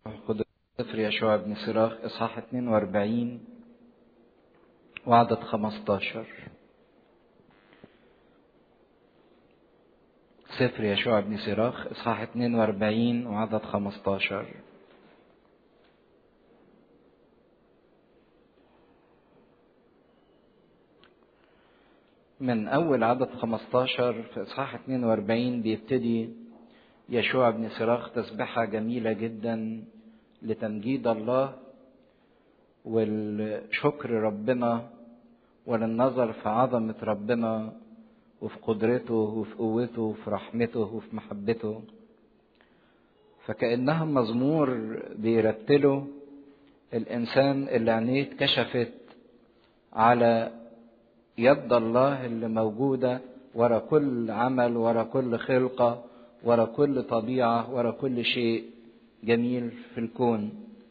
خد سفر يشوع بن سراخ إصحاح 42 وعدد 15 سفر يشوع بن سراخ إصحاح 42 وعدد 15 من أول عدد 15 في إصحاح 42 بيبتدي يشوع بن سراخ تسبحة جميلة جدا لتمجيد الله والشكر ربنا وللنظر في عظمة ربنا وفي قدرته وفي قوته وفي رحمته وفي محبته فكأنها مزمور بيرتله الإنسان اللي عينيه اتكشفت على يد الله اللي موجودة ورا كل عمل ورا كل خلقة ورا كل طبيعة ورا كل شيء جميل في الكون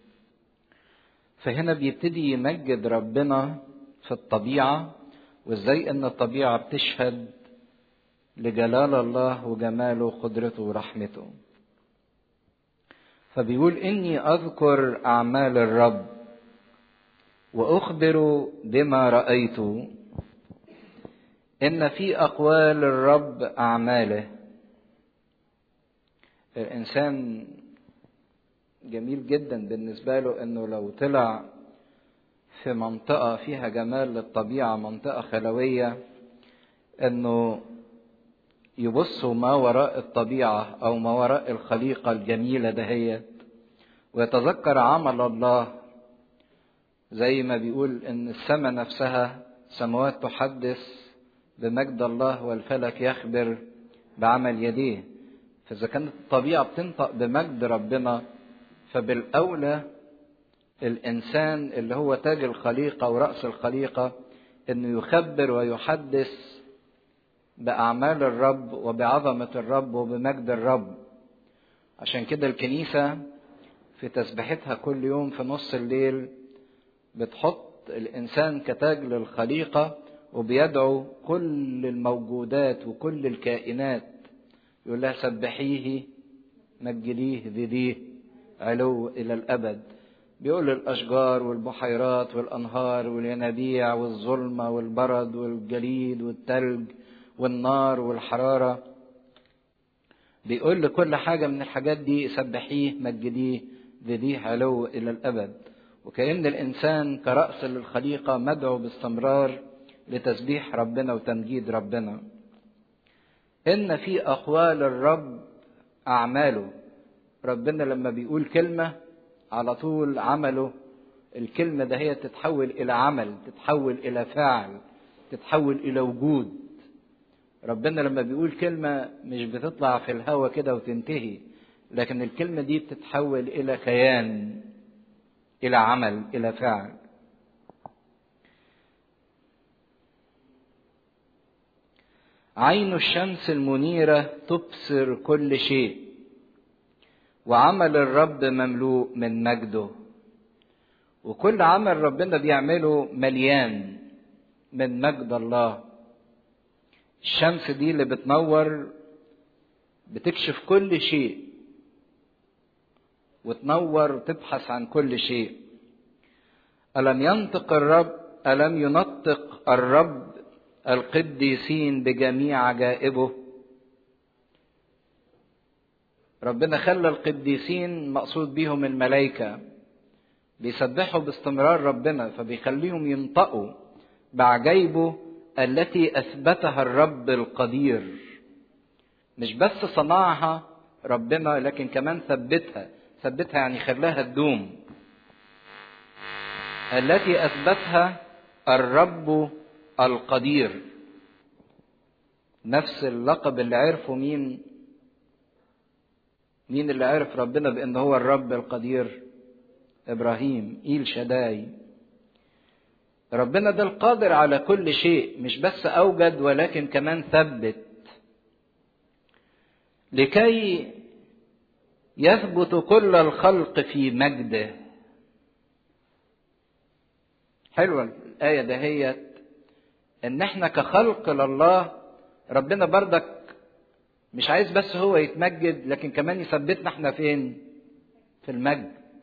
فهنا بيبتدي يمجد ربنا في الطبيعة وازاي ان الطبيعة بتشهد لجلال الله وجماله وقدرته ورحمته فبيقول اني اذكر اعمال الرب واخبر بما رايت ان في اقوال الرب اعماله الانسان جميل جدا بالنسبه له انه لو طلع في منطقه فيها جمال للطبيعه منطقه خلويه انه يبصوا ما وراء الطبيعه او ما وراء الخليقه الجميله دهيت ويتذكر عمل الله زي ما بيقول ان السماء نفسها سماوات تحدث بمجد الله والفلك يخبر بعمل يديه فإذا كانت الطبيعة بتنطق بمجد ربنا فبالأولى الإنسان اللي هو تاج الخليقة ورأس الخليقة إنه يخبر ويحدث بأعمال الرب وبعظمة الرب وبمجد الرب عشان كده الكنيسة في تسبيحتها كل يوم في نص الليل بتحط الإنسان كتاج للخليقة وبيدعو كل الموجودات وكل الكائنات يقول لها سبحيه مجديه ذديه علو إلى الأبد بيقول الأشجار والبحيرات والأنهار والينابيع والظلمة والبرد والجليد والتلج والنار والحرارة بيقول لكل حاجة من الحاجات دي سبحيه مجديه ذديه علو إلى الأبد وكأن الإنسان كرأس للخليقة مدعو باستمرار لتسبيح ربنا وتمجيد ربنا إن في أقوال الرب أعماله ربنا لما بيقول كلمة على طول عمله الكلمة ده هي تتحول إلى عمل تتحول إلى فاعل تتحول إلى وجود ربنا لما بيقول كلمة مش بتطلع في الهوا كده وتنتهي لكن الكلمة دي بتتحول إلى كيان إلى عمل إلى فعل عين الشمس المنيرة تبصر كل شيء وعمل الرب مملوء من مجده وكل عمل ربنا بيعمله مليان من مجد الله الشمس دي اللي بتنور بتكشف كل شيء وتنور تبحث عن كل شيء ألم ينطق الرب ألم ينطق الرب القديسين بجميع عجائبه ربنا خلى القديسين مقصود بيهم الملائكة بيسبحوا باستمرار ربنا فبيخليهم ينطقوا بعجائبه التي أثبتها الرب القدير مش بس صنعها ربنا لكن كمان ثبتها ثبتها يعني خلاها تدوم التي أثبتها الرب القدير نفس اللقب اللي عرفه مين مين اللي عرف ربنا بان هو الرب القدير ابراهيم ايل شداي ربنا ده القادر على كل شيء مش بس اوجد ولكن كمان ثبت لكي يثبت كل الخلق في مجده حلوه الايه دهيت ان احنا كخلق لله ربنا بردك مش عايز بس هو يتمجد لكن كمان يثبتنا احنا فين في المجد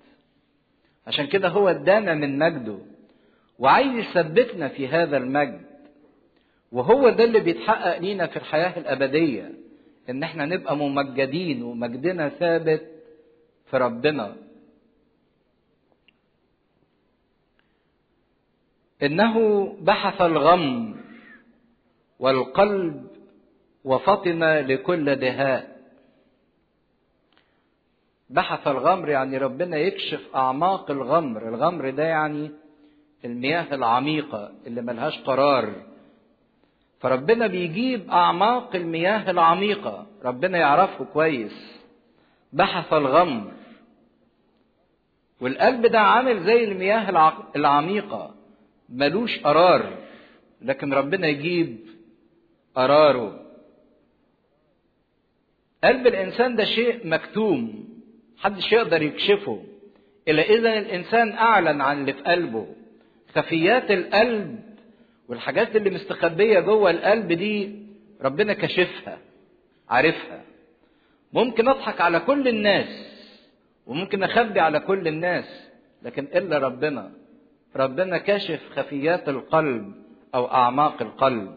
عشان كده هو ادانا من مجده وعايز يثبتنا في هذا المجد وهو ده اللي بيتحقق لينا في الحياة الأبدية إن احنا نبقى ممجدين ومجدنا ثابت في ربنا إنه بحث الغمر والقلب وفطن لكل دهاء بحث الغمر يعني ربنا يكشف أعماق الغمر الغمر ده يعني المياه العميقة اللي ملهاش قرار فربنا بيجيب أعماق المياه العميقة ربنا يعرفه كويس بحث الغمر والقلب ده عامل زي المياه العميقة ملوش قرار لكن ربنا يجيب قراره قلب الإنسان ده شيء مكتوم محدش يقدر يكشفه إلا إذا الإنسان أعلن عن اللي في قلبه خفيات القلب والحاجات اللي مستخبية جوه القلب دي ربنا كشفها عارفها ممكن أضحك على كل الناس وممكن أخبي على كل الناس لكن إلا ربنا ربنا كاشف خفيات القلب أو أعماق القلب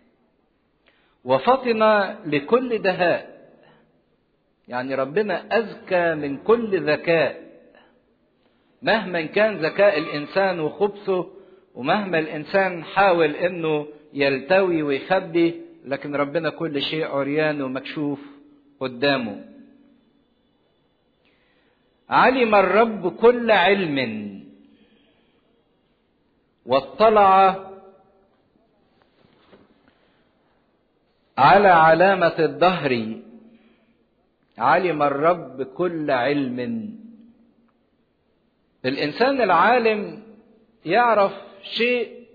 وفطن لكل دهاء يعني ربنا أذكى من كل ذكاء مهما كان ذكاء الإنسان وخبثه ومهما الإنسان حاول إنه يلتوي ويخبي لكن ربنا كل شيء عريان ومكشوف قدامه علم الرب كل علم واطلع على علامة الدهر علم الرب كل علم الإنسان العالم يعرف شيء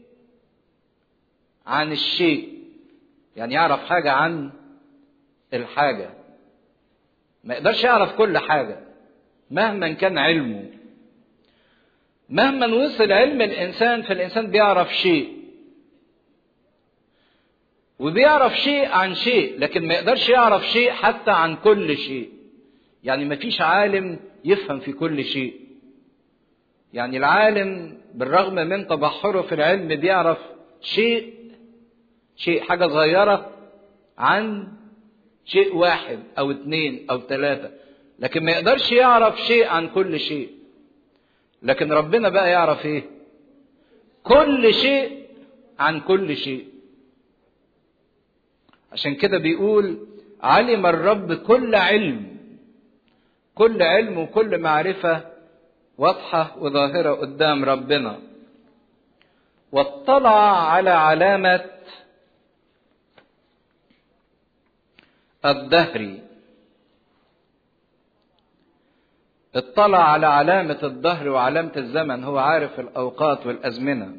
عن الشيء يعني يعرف حاجة عن الحاجة ما يقدرش يعرف كل حاجة مهما كان علمه مهما وصل علم الإنسان فالإنسان بيعرف شيء وبيعرف شيء عن شيء لكن ما يقدرش يعرف شيء حتى عن كل شيء يعني ما فيش عالم يفهم في كل شيء يعني العالم بالرغم من تبحره في العلم بيعرف شيء شيء حاجة صغيرة عن شيء واحد أو اتنين أو ثلاثة لكن ما يقدرش يعرف شيء عن كل شيء لكن ربنا بقى يعرف ايه كل شيء عن كل شيء عشان كده بيقول علم الرب كل علم كل علم وكل معرفة واضحة وظاهرة قدام ربنا واطلع على علامة الدهر اطلع على علامة الدهر وعلامة الزمن هو عارف الأوقات والأزمنة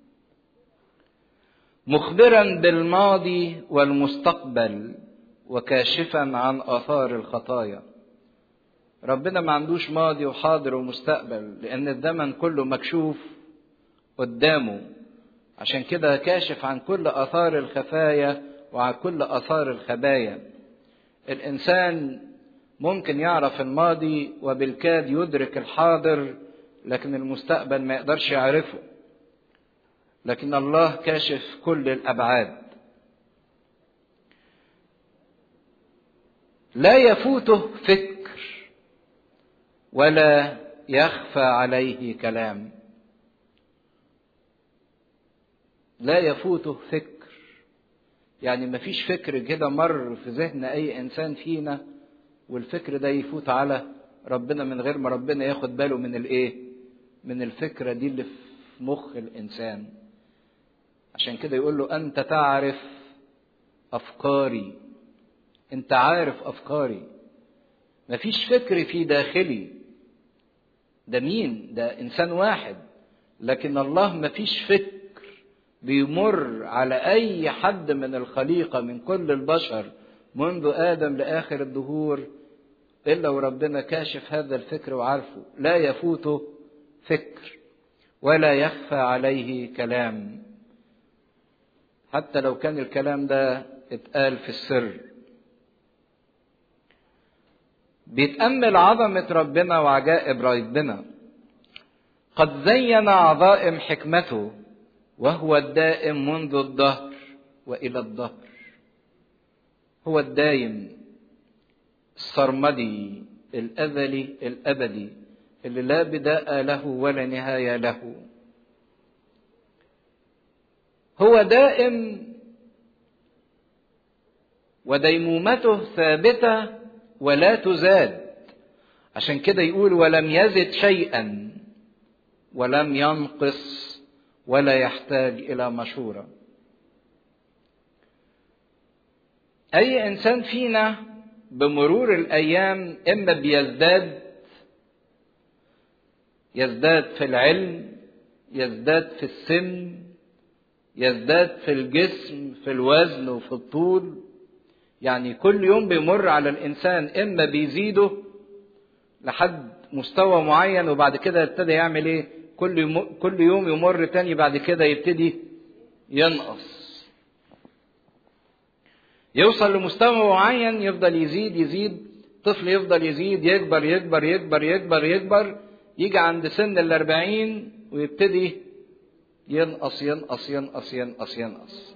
مخبرا بالماضي والمستقبل وكاشفا عن آثار الخطايا ربنا ما عندوش ماضي وحاضر ومستقبل لأن الزمن كله مكشوف قدامه عشان كده كاشف عن كل آثار الخفايا وعن كل آثار الخبايا الإنسان ممكن يعرف الماضي وبالكاد يدرك الحاضر لكن المستقبل ما يقدرش يعرفه لكن الله كاشف كل الابعاد لا يفوته فكر ولا يخفى عليه كلام لا يفوته فكر يعني ما فيش فكر كده مر في ذهن اي انسان فينا والفكر ده يفوت على ربنا من غير ما ربنا ياخد باله من الايه من الفكره دي اللي في مخ الانسان عشان كده يقول له انت تعرف افكاري انت عارف افكاري مفيش فكر في داخلي ده مين ده انسان واحد لكن الله مفيش فكر بيمر على اي حد من الخليقه من كل البشر منذ ادم لاخر الدهور الا وربنا كاشف هذا الفكر وعارفه لا يفوته فكر ولا يخفى عليه كلام حتى لو كان الكلام ده اتقال في السر بيتأمل عظمة ربنا وعجائب ربنا قد زين عظائم حكمته وهو الدائم منذ الدهر والى الدهر هو الدايم السرمدي الازلي الابدي اللي لا بداء له ولا نهايه له هو دائم وديمومته ثابته ولا تزاد عشان كده يقول ولم يزد شيئا ولم ينقص ولا يحتاج الى مشوره اي انسان فينا بمرور الايام اما بيزداد يزداد في العلم يزداد في السن يزداد في الجسم في الوزن وفي الطول يعني كل يوم بيمر على الانسان اما بيزيده لحد مستوى معين وبعد كده يبتدي يعمل ايه كل يوم كل يوم يمر تاني بعد كده يبتدي ينقص يوصل لمستوى معين يفضل يزيد يزيد طفل يفضل يزيد يكبر يكبر يكبر يكبر يكبر يجي عند سن الأربعين ويبتدي ينقص ينقص ينقص ينقص ينقص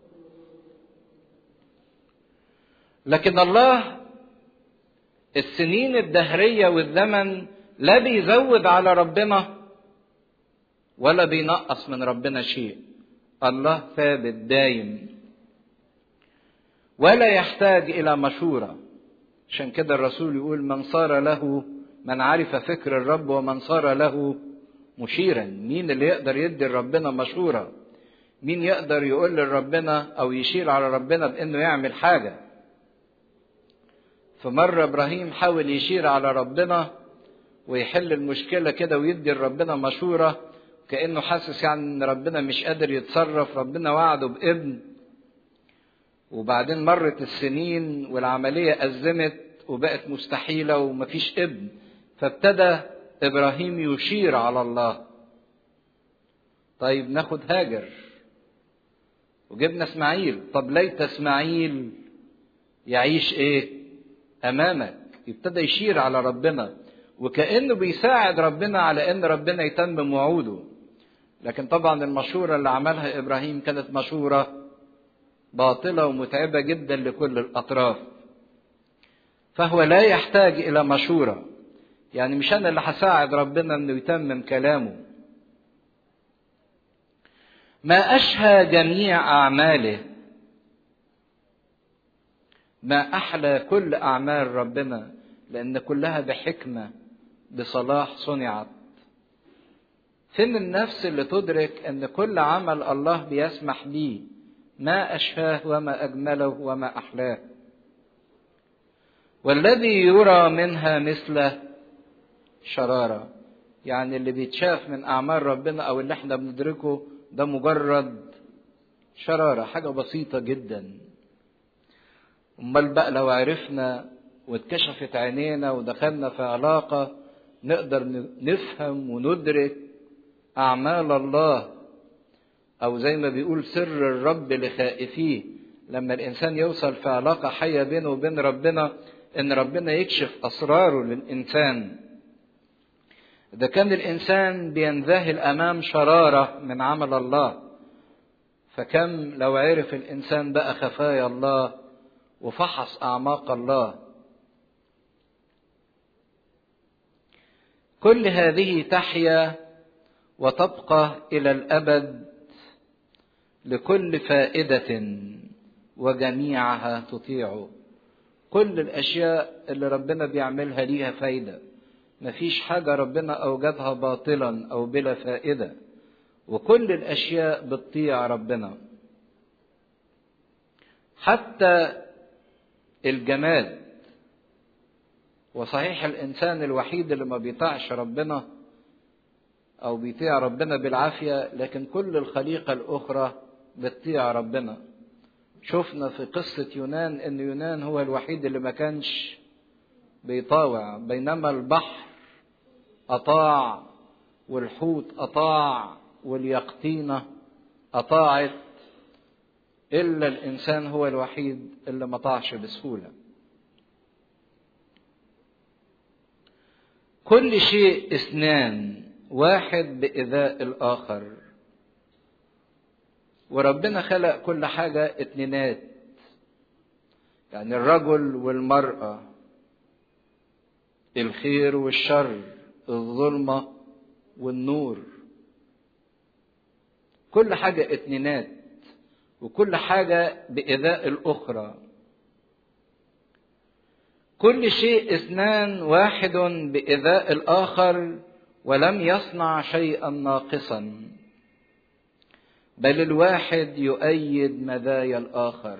لكن الله السنين الدهرية والزمن لا بيزود على ربنا ولا بينقص من ربنا شيء الله ثابت دايم ولا يحتاج الى مشوره عشان كده الرسول يقول من صار له من عرف فكر الرب ومن صار له مشيرا مين اللي يقدر يدي لربنا مشوره مين يقدر يقول لربنا او يشير على ربنا بانه يعمل حاجه فمره ابراهيم حاول يشير على ربنا ويحل المشكله كده ويدي لربنا مشوره كانه حاسس يعني ان ربنا مش قادر يتصرف ربنا وعده بابن وبعدين مرت السنين والعملية أزمت وبقت مستحيلة ومفيش ابن فابتدى إبراهيم يشير على الله طيب ناخد هاجر وجبنا اسماعيل طب ليت اسماعيل يعيش ايه امامك يبتدى يشير على ربنا وكانه بيساعد ربنا على ان ربنا يتمم وعوده لكن طبعا المشوره اللي عملها ابراهيم كانت مشوره باطلة ومتعبة جدا لكل الأطراف فهو لا يحتاج إلى مشورة يعني مش أنا اللي هساعد ربنا إنه يتمم كلامه ما أشهى جميع أعماله ما أحلى كل أعمال ربنا لأن كلها بحكمة بصلاح صنعت فين النفس اللي تدرك أن كل عمل الله بيسمح بيه ما أشفاه وما أجمله وما أحلاه والذي يرى منها مثل شرارة يعني اللي بيتشاف من أعمال ربنا أو اللي احنا بندركه ده مجرد شرارة حاجة بسيطة جدا أمال بقى لو عرفنا واتكشفت عينينا ودخلنا في علاقة نقدر نفهم وندرك أعمال الله أو زي ما بيقول سر الرب لخائفيه لما الإنسان يوصل في علاقة حية بينه وبين ربنا إن ربنا يكشف أسراره للإنسان إذا كان الإنسان بينذهل أمام شرارة من عمل الله فكم لو عرف الإنسان بقى خفايا الله وفحص أعماق الله كل هذه تحيا وتبقى إلى الأبد لكل فائدة وجميعها تطيعه كل الأشياء اللي ربنا بيعملها ليها فايدة مفيش حاجة ربنا أوجدها باطلا أو بلا فائدة وكل الأشياء بتطيع ربنا حتى الجماد وصحيح الإنسان الوحيد اللي ما بيطيعش ربنا أو بيطيع ربنا بالعافية لكن كل الخليقة الأخرى بتطيع ربنا شفنا في قصة يونان ان يونان هو الوحيد اللي ما كانش بيطاوع بينما البحر اطاع والحوت اطاع واليقطينة اطاعت الا الانسان هو الوحيد اللي ما طاعش بسهولة كل شيء اثنان واحد بإذاء الآخر وربنا خلق كل حاجة اتنينات يعني الرجل والمرأة الخير والشر الظلمة والنور كل حاجة اتنينات وكل حاجة بإذاء الأخرى كل شيء اثنان واحد بإذاء الآخر ولم يصنع شيئا ناقصا بل الواحد يؤيد مزايا الآخر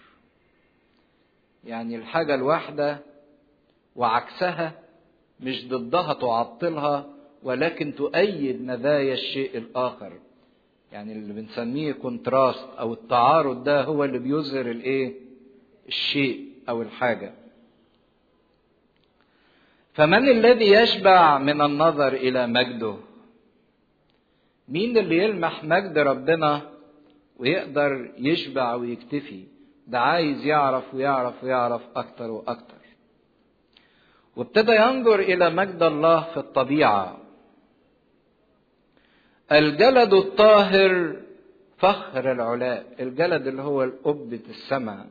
يعني الحاجة الواحدة وعكسها مش ضدها تعطلها ولكن تؤيد مزايا الشيء الآخر يعني اللي بنسميه كونتراست أو التعارض ده هو اللي بيظهر الإيه؟ الشيء أو الحاجة فمن الذي يشبع من النظر إلى مجده؟ مين اللي يلمح مجد ربنا ويقدر يشبع ويكتفي؟ ده عايز يعرف ويعرف ويعرف أكتر وأكتر. وابتدى ينظر إلى مجد الله في الطبيعة. الجلد الطاهر فخر العلاء، الجلد اللي هو القبة السماء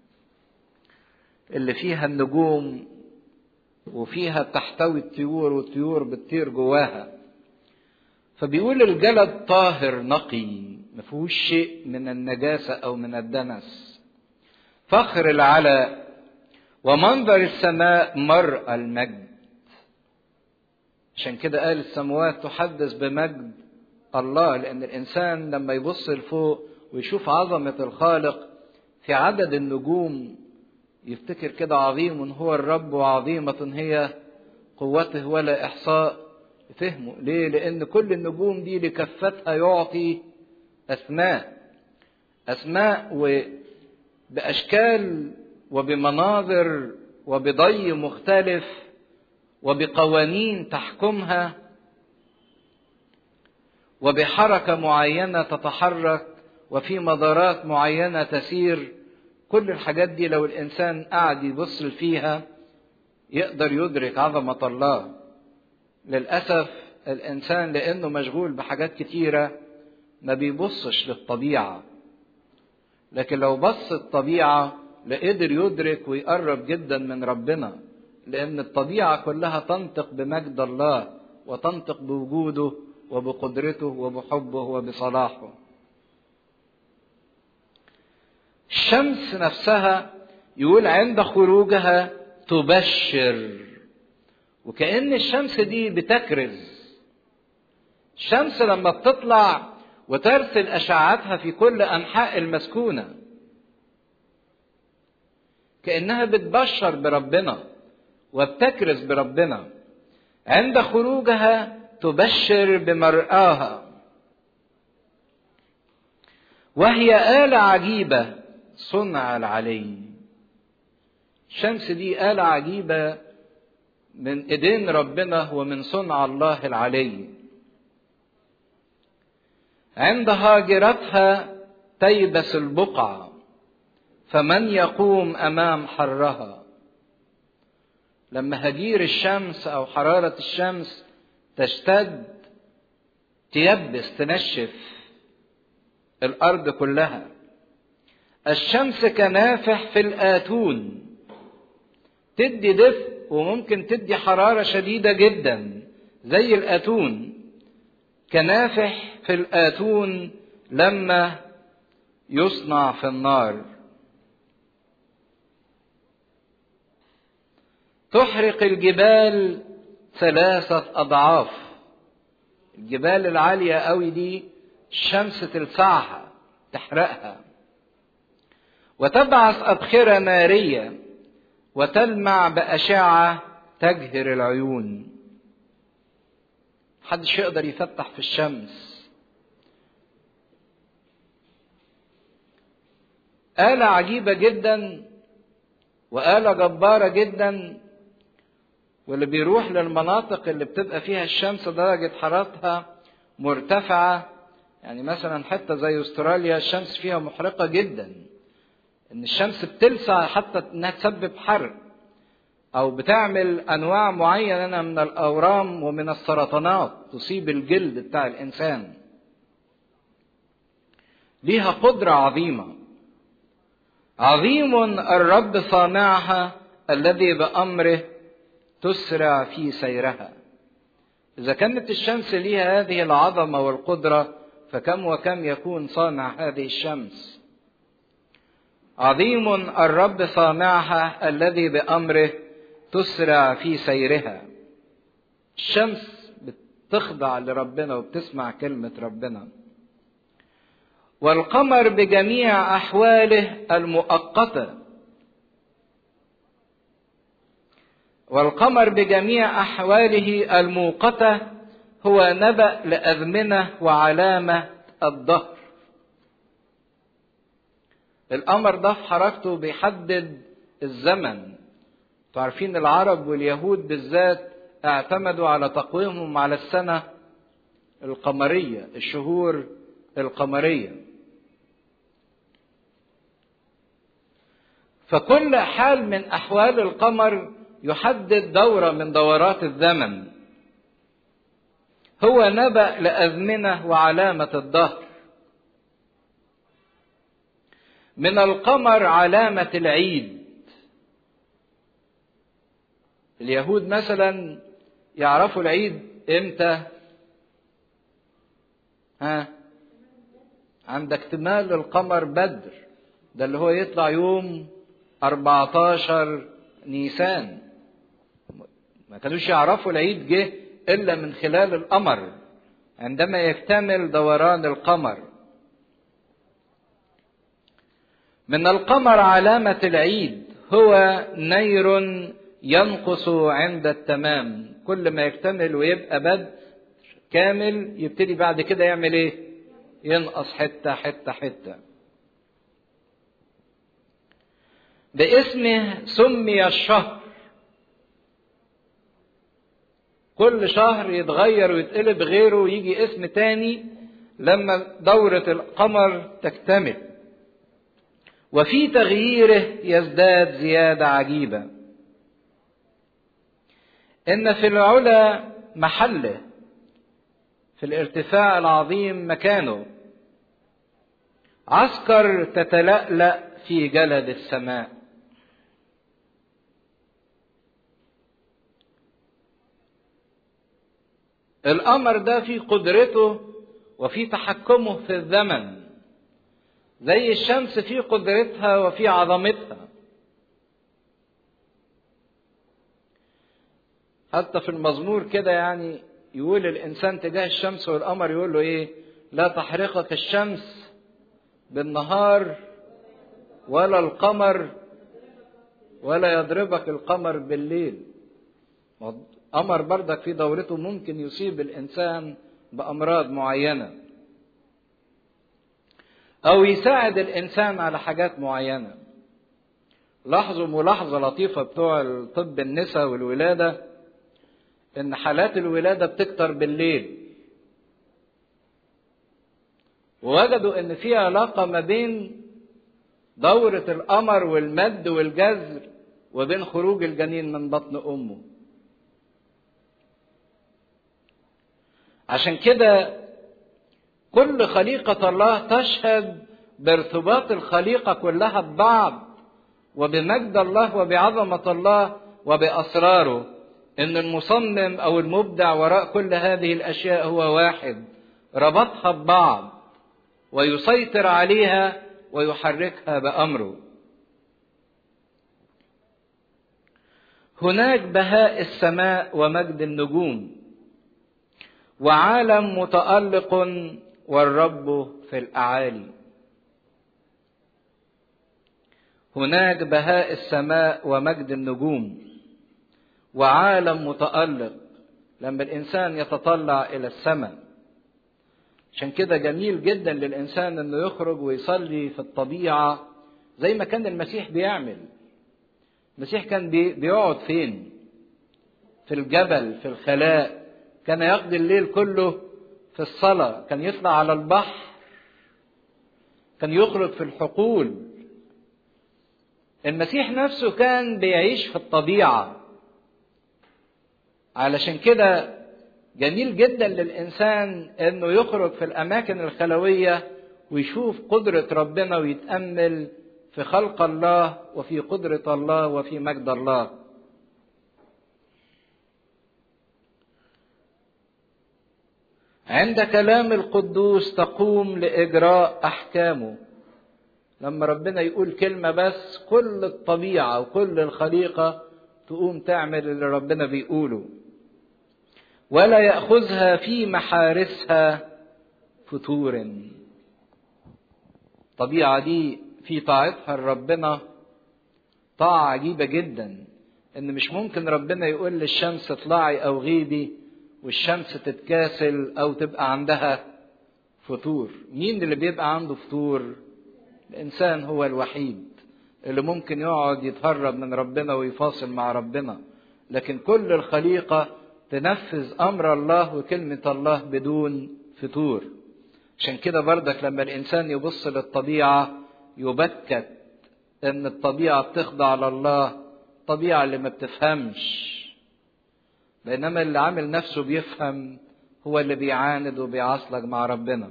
اللي فيها النجوم وفيها تحتوي الطيور والطيور بتطير جواها. فبيقول الجلد طاهر نقي ما فيهوش شيء من النجاسة أو من الدنس. فخر العلاء ومنظر السماء مرأى المجد عشان كده قال السماوات تحدث بمجد الله لأن الإنسان لما يبص لفوق ويشوف عظمة الخالق في عدد النجوم يفتكر كده عظيم هو الرب وعظيمة هي قوته ولا إحصاء فهمه ليه؟ لأن كل النجوم دي لكفتها يعطي أسماء أسماء و باشكال وبمناظر وبضي مختلف وبقوانين تحكمها وبحركه معينه تتحرك وفي مدارات معينه تسير كل الحاجات دي لو الانسان قعد يبص فيها يقدر يدرك عظمه الله للاسف الانسان لانه مشغول بحاجات كتيره ما بيبصش للطبيعه لكن لو بص الطبيعة لقدر يدرك ويقرب جدا من ربنا لأن الطبيعة كلها تنطق بمجد الله وتنطق بوجوده وبقدرته وبحبه وبصلاحه. الشمس نفسها يقول عند خروجها تبشر وكأن الشمس دي بتكرز الشمس لما بتطلع وترسل اشعتها في كل انحاء المسكونه كانها بتبشر بربنا وبتكرز بربنا عند خروجها تبشر بمرآها وهي آلة عجيبة صنع العلي الشمس دي آلة عجيبة من إيدين ربنا ومن صنع الله العلي عند هاجرتها تيبس البقعة فمن يقوم أمام حرها لما هجير الشمس أو حرارة الشمس تشتد تيبس تنشف الأرض كلها الشمس كنافح في الآتون تدي دفء وممكن تدي حرارة شديدة جدا زي الآتون كنافح في الآتون لما يصنع في النار تحرق الجبال ثلاثة أضعاف الجبال العالية قوي دي الشمس تلسعها تحرقها وتبعث أبخرة نارية وتلمع بأشعة تجهر العيون محدش يقدر يفتح في الشمس آلة عجيبة جدا وآلة جبارة جدا واللي بيروح للمناطق اللي بتبقى فيها الشمس درجة حرارتها مرتفعة يعني مثلا حتة زي استراليا الشمس فيها محرقة جدا ان الشمس بتلسع حتى انها تسبب حرق او بتعمل انواع معينه من الاورام ومن السرطانات تصيب الجلد بتاع الانسان ليها قدره عظيمه عظيم الرب صانعها الذي بامره تسرع في سيرها اذا كانت الشمس ليها هذه العظمه والقدره فكم وكم يكون صانع هذه الشمس عظيم الرب صانعها الذي بامره تسرع في سيرها الشمس بتخضع لربنا وبتسمع كلمه ربنا والقمر بجميع احواله المؤقته والقمر بجميع احواله الموقته هو نبأ لأزمنة وعلامة الظهر. القمر ده في حركته بيحدد الزمن. عارفين العرب واليهود بالذات اعتمدوا على تقويمهم على السنة القمرية، الشهور القمرية. فكل حال من أحوال القمر يحدد دورة من دورات الزمن. هو نبأ لأزمنة وعلامة الدهر من القمر علامة العيد اليهود مثلا يعرفوا العيد امتى ها عند اكتمال القمر بدر ده اللي هو يطلع يوم 14 نيسان ما كانوش يعرفوا العيد جه الا من خلال القمر عندما يكتمل دوران القمر من القمر علامه العيد هو نير ينقص عند التمام كل ما يكتمل ويبقى بدء كامل يبتدي بعد كده يعمل ايه ينقص حته حته حته باسمه سمي الشهر كل شهر يتغير ويتقلب غيره ويجي اسم تاني لما دورة القمر تكتمل وفي تغييره يزداد زيادة عجيبة إن في العلا محله في الارتفاع العظيم مكانه عسكر تتلألأ في جلد السماء القمر ده في قدرته وفي تحكمه في الزمن زي الشمس في قدرتها وفي عظمتها حتى في المزمور كده يعني يقول الانسان تجاه الشمس والقمر يقول له ايه لا تحرقك الشمس بالنهار ولا القمر ولا يضربك القمر بالليل قمر بردك في دورته ممكن يصيب الانسان بامراض معينه او يساعد الانسان على حاجات معينه لاحظوا ملاحظه لطيفه بتوع طب النساء والولاده ان حالات الولاده بتكتر بالليل ووجدوا ان في علاقه ما بين دوره القمر والمد والجزر وبين خروج الجنين من بطن امه عشان كده كل خليقة الله تشهد بارتباط الخليقة كلها ببعض وبمجد الله وبعظمة الله وبأسراره إن المصمم أو المبدع وراء كل هذه الأشياء هو واحد ربطها ببعض ويسيطر عليها ويحركها بأمره هناك بهاء السماء ومجد النجوم وعالم متألق والرب في الأعالي هناك بهاء السماء ومجد النجوم وعالم متألق لما الإنسان يتطلع إلى السماء عشان كده جميل جدا للإنسان إنه يخرج ويصلي في الطبيعة زي ما كان المسيح بيعمل المسيح كان بيقعد فين في الجبل في الخلاء كان يقضي الليل كله في الصلاة كان يطلع على البحر كان يخرج في الحقول المسيح نفسه كان بيعيش في الطبيعة علشان كده جميل جدا للإنسان إنه يخرج في الأماكن الخلوية ويشوف قدرة ربنا ويتأمل في خلق الله وفي قدرة الله وفي مجد الله. عند كلام القدوس تقوم لإجراء أحكامه. لما ربنا يقول كلمة بس كل الطبيعة وكل الخليقة تقوم تعمل اللي ربنا بيقوله. ولا يأخذها في محارسها فتور. الطبيعة دي في طاعتها لربنا طاعة عجيبة جدا إن مش ممكن ربنا يقول للشمس اطلعي أو غيبي والشمس تتكاسل أو تبقى عندها فتور مين اللي بيبقى عنده فتور الإنسان هو الوحيد اللي ممكن يقعد يتهرب من ربنا ويفاصل مع ربنا لكن كل الخليقة تنفذ أمر الله وكلمة الله بدون فتور عشان كده بردك لما الإنسان يبص للطبيعة يبكت إن الطبيعة بتخضع لله الطبيعة اللي ما بتفهمش بينما اللي عامل نفسه بيفهم هو اللي بيعاند وبيعصلك مع ربنا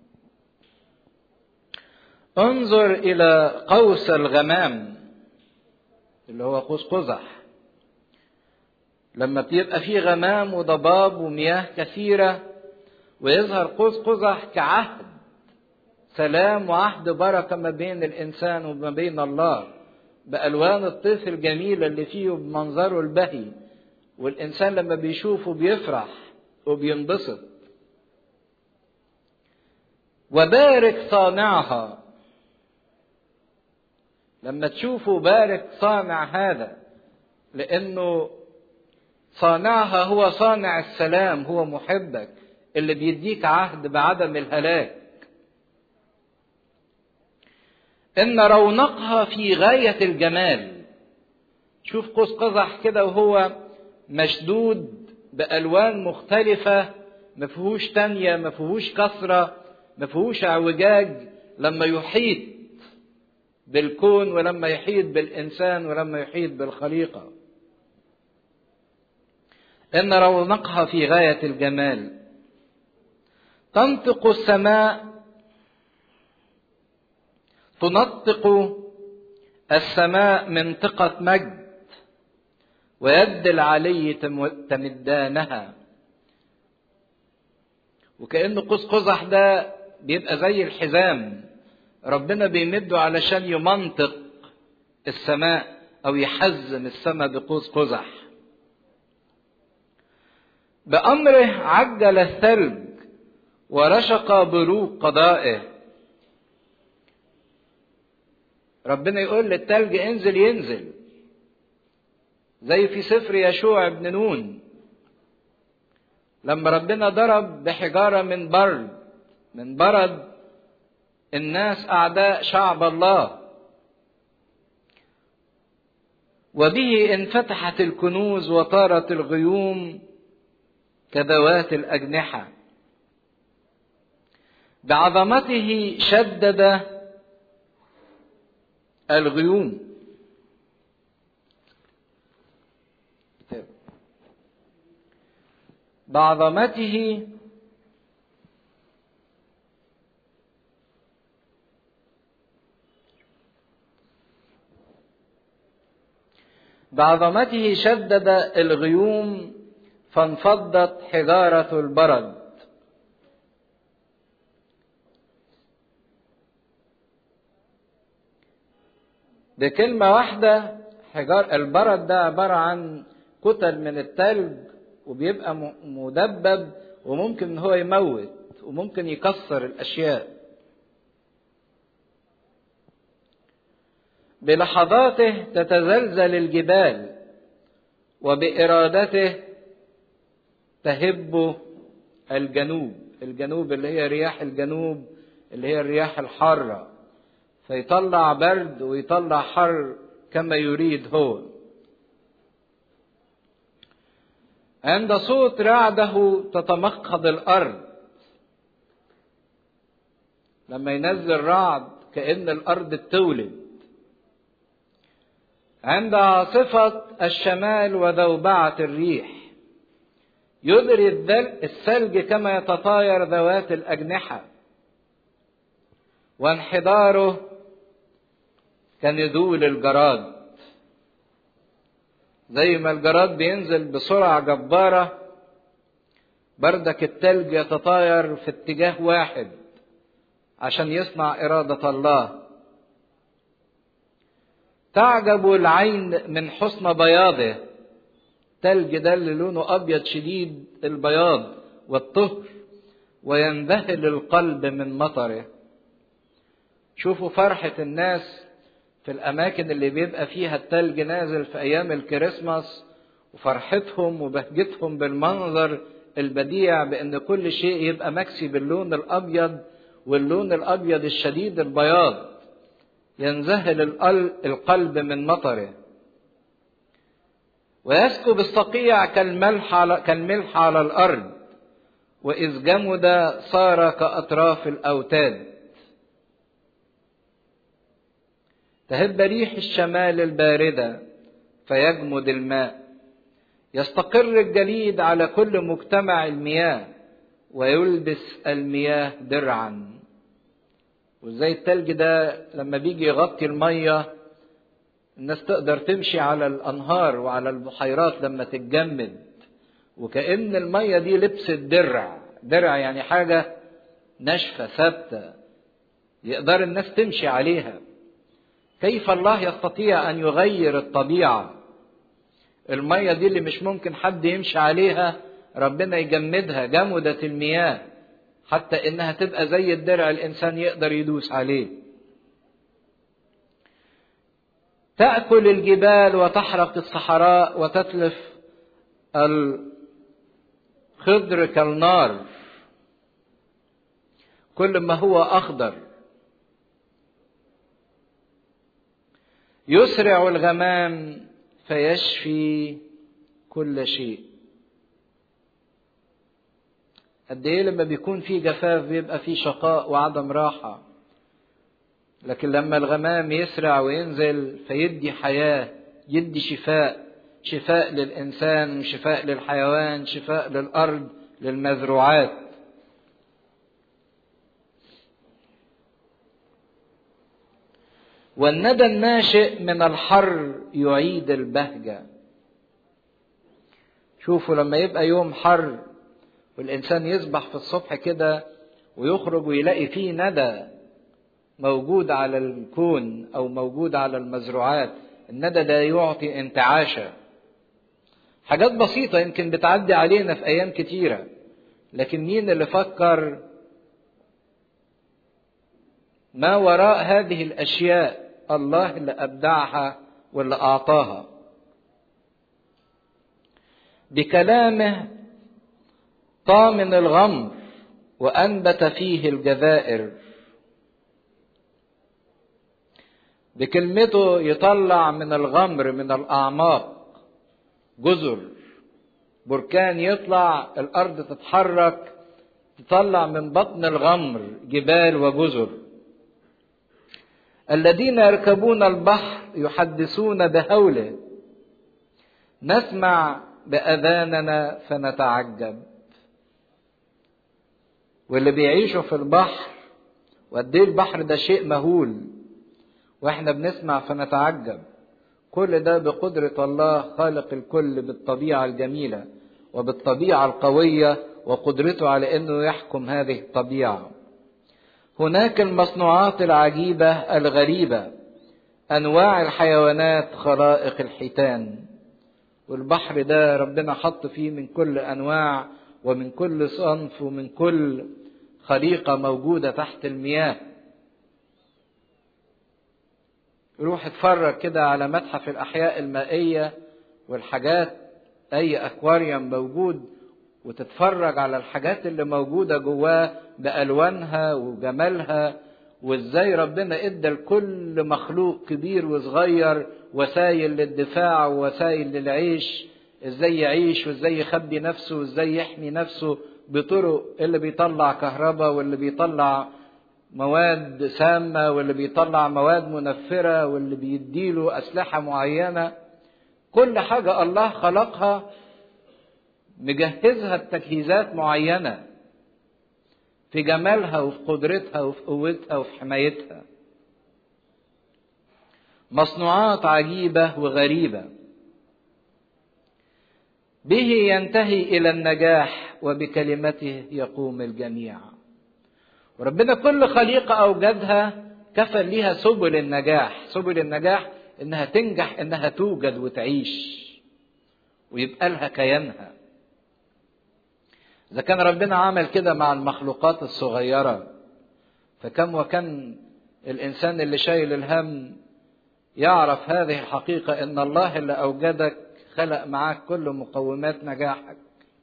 انظر إلى قوس الغمام اللي هو قوس قزح لما بيبقى فيه غمام وضباب ومياه كثيرة ويظهر قوس قزح كعهد سلام وعهد بركة ما بين الإنسان وما بين الله بألوان الطيف الجميلة اللي فيه وبمنظره البهي والإنسان لما بيشوفه بيفرح وبينبسط وبارك صانعها لما تشوفوا بارك صانع هذا لأنه صانعها هو صانع السلام هو محبك اللي بيديك عهد بعدم الهلاك ان رونقها في غايه الجمال شوف قوس قزح كده وهو مشدود بالوان مختلفه ما فيهوش تانية ما فيهوش كسره ما فيهوش اعوجاج لما يحيط بالكون ولما يحيط بالانسان ولما يحيط بالخليقه ان رونقها في غايه الجمال تنطق السماء تنطق السماء منطقة مجد ويد العلي تمدانها وكأن قوس قزح ده بيبقى زي الحزام ربنا بيمده علشان يمنطق السماء أو يحزم السماء بقوس قزح بأمره عجل الثلج ورشق بروق قضائه ربنا يقول للتلج انزل ينزل زي في سفر يشوع ابن نون لما ربنا ضرب بحجارة من برد من برد الناس أعداء شعب الله وبه انفتحت الكنوز وطارت الغيوم كذوات الأجنحة بعظمته شدد الغيوم بعظمته بعظمته شدد الغيوم فانفضت حجارة البرد بكلمة واحدة حجار البرد ده عبارة عن كتل من التلج وبيبقى مدبب وممكن ان هو يموت وممكن يكسر الاشياء بلحظاته تتزلزل الجبال وبارادته تهب الجنوب الجنوب اللي هي رياح الجنوب اللي هي الرياح الحاره فيطلع برد ويطلع حر كما يريد هو عند صوت رعده تتمخض الارض لما ينزل رعد كأن الارض بتولد عند عاصفة الشمال وذوبعة الريح يدري الثلج كما يتطاير ذوات الأجنحة وانحداره كنزول الجراد زي ما الجراد بينزل بسرعة جبارة بردك التلج يتطاير في اتجاه واحد عشان يصنع إرادة الله تعجب العين من حسن بياضه التلج ده اللي لونه أبيض شديد البياض والطهر وينذهل القلب من مطره شوفوا فرحة الناس في الأماكن اللي بيبقى فيها التلج نازل في أيام الكريسماس وفرحتهم وبهجتهم بالمنظر البديع بأن كل شيء يبقى مكسي باللون الأبيض واللون الأبيض الشديد البياض ينزهل القلب من مطره ويسكب الصقيع كالملح على, كالملح على الأرض وإذ جمد صار كأطراف الأوتاد تهب ريح الشمال الباردة فيجمد الماء يستقر الجليد على كل مجتمع المياه ويلبس المياه درعا وازاي التلج ده لما بيجي يغطي الميه الناس تقدر تمشي على الانهار وعلى البحيرات لما تتجمد وكأن الميه دي لبست درع درع يعني حاجه ناشفه ثابته يقدر الناس تمشي عليها كيف الله يستطيع ان يغير الطبيعه الميه دي اللي مش ممكن حد يمشي عليها ربنا يجمدها جمدت المياه حتى انها تبقى زي الدرع الانسان يقدر يدوس عليه تاكل الجبال وتحرق الصحراء وتتلف الخضر كالنار كل ما هو اخضر يسرع الغمام فيشفي كل شيء قد ايه لما بيكون في جفاف بيبقى في شقاء وعدم راحة لكن لما الغمام يسرع وينزل فيدي حياة يدي شفاء شفاء للإنسان شفاء للحيوان شفاء للأرض للمزروعات والندى الناشئ من الحر يعيد البهجة شوفوا لما يبقى يوم حر والإنسان يصبح في الصبح كده ويخرج ويلاقي فيه ندى موجود على الكون أو موجود على المزروعات الندى ده يعطي انتعاشة حاجات بسيطة يمكن بتعدي علينا في أيام كتيرة لكن مين اللي فكر ما وراء هذه الأشياء الله اللي أبدعها واللي أعطاها بكلامه طامن الغمر وأنبت فيه الجزائر بكلمته يطلع من الغمر من الأعماق جزر بركان يطلع الأرض تتحرك تطلع من بطن الغمر جبال وجزر الذين يركبون البحر يحدثون بهوله نسمع بأذاننا فنتعجب واللي بيعيشوا في البحر وقد ايه البحر ده شيء مهول واحنا بنسمع فنتعجب كل ده بقدرة الله خالق الكل بالطبيعة الجميلة وبالطبيعة القوية وقدرته على انه يحكم هذه الطبيعة هناك المصنوعات العجيبة الغريبة انواع الحيوانات خلائق الحيتان والبحر ده ربنا حط فيه من كل انواع ومن كل صنف ومن كل خليقة موجودة تحت المياه روح اتفرج كده على متحف الأحياء المائية والحاجات أي أكواريوم موجود وتتفرج على الحاجات اللي موجودة جواه بألوانها وجمالها وازاي ربنا ادى لكل مخلوق كبير وصغير وسائل للدفاع ووسائل للعيش ازاي يعيش وازاي يخبي نفسه وازاي يحمي نفسه بطرق اللي بيطلع كهرباء واللي بيطلع مواد سامة واللي بيطلع مواد منفرة واللي بيديله أسلحة معينة كل حاجة الله خلقها مجهزها بتجهيزات معينة في جمالها وفي قدرتها وفي قوتها وفي حمايتها مصنوعات عجيبة وغريبة به ينتهي إلى النجاح وبكلمته يقوم الجميع وربنا كل خليقة أوجدها كفل ليها سبل النجاح سبل النجاح إنها تنجح إنها توجد وتعيش ويبقى لها كيانها إذا كان ربنا عمل كده مع المخلوقات الصغيرة فكم وكم الإنسان اللي شايل الهم يعرف هذه الحقيقة إن الله اللي أوجدك خلق معاك كل مقومات نجاحك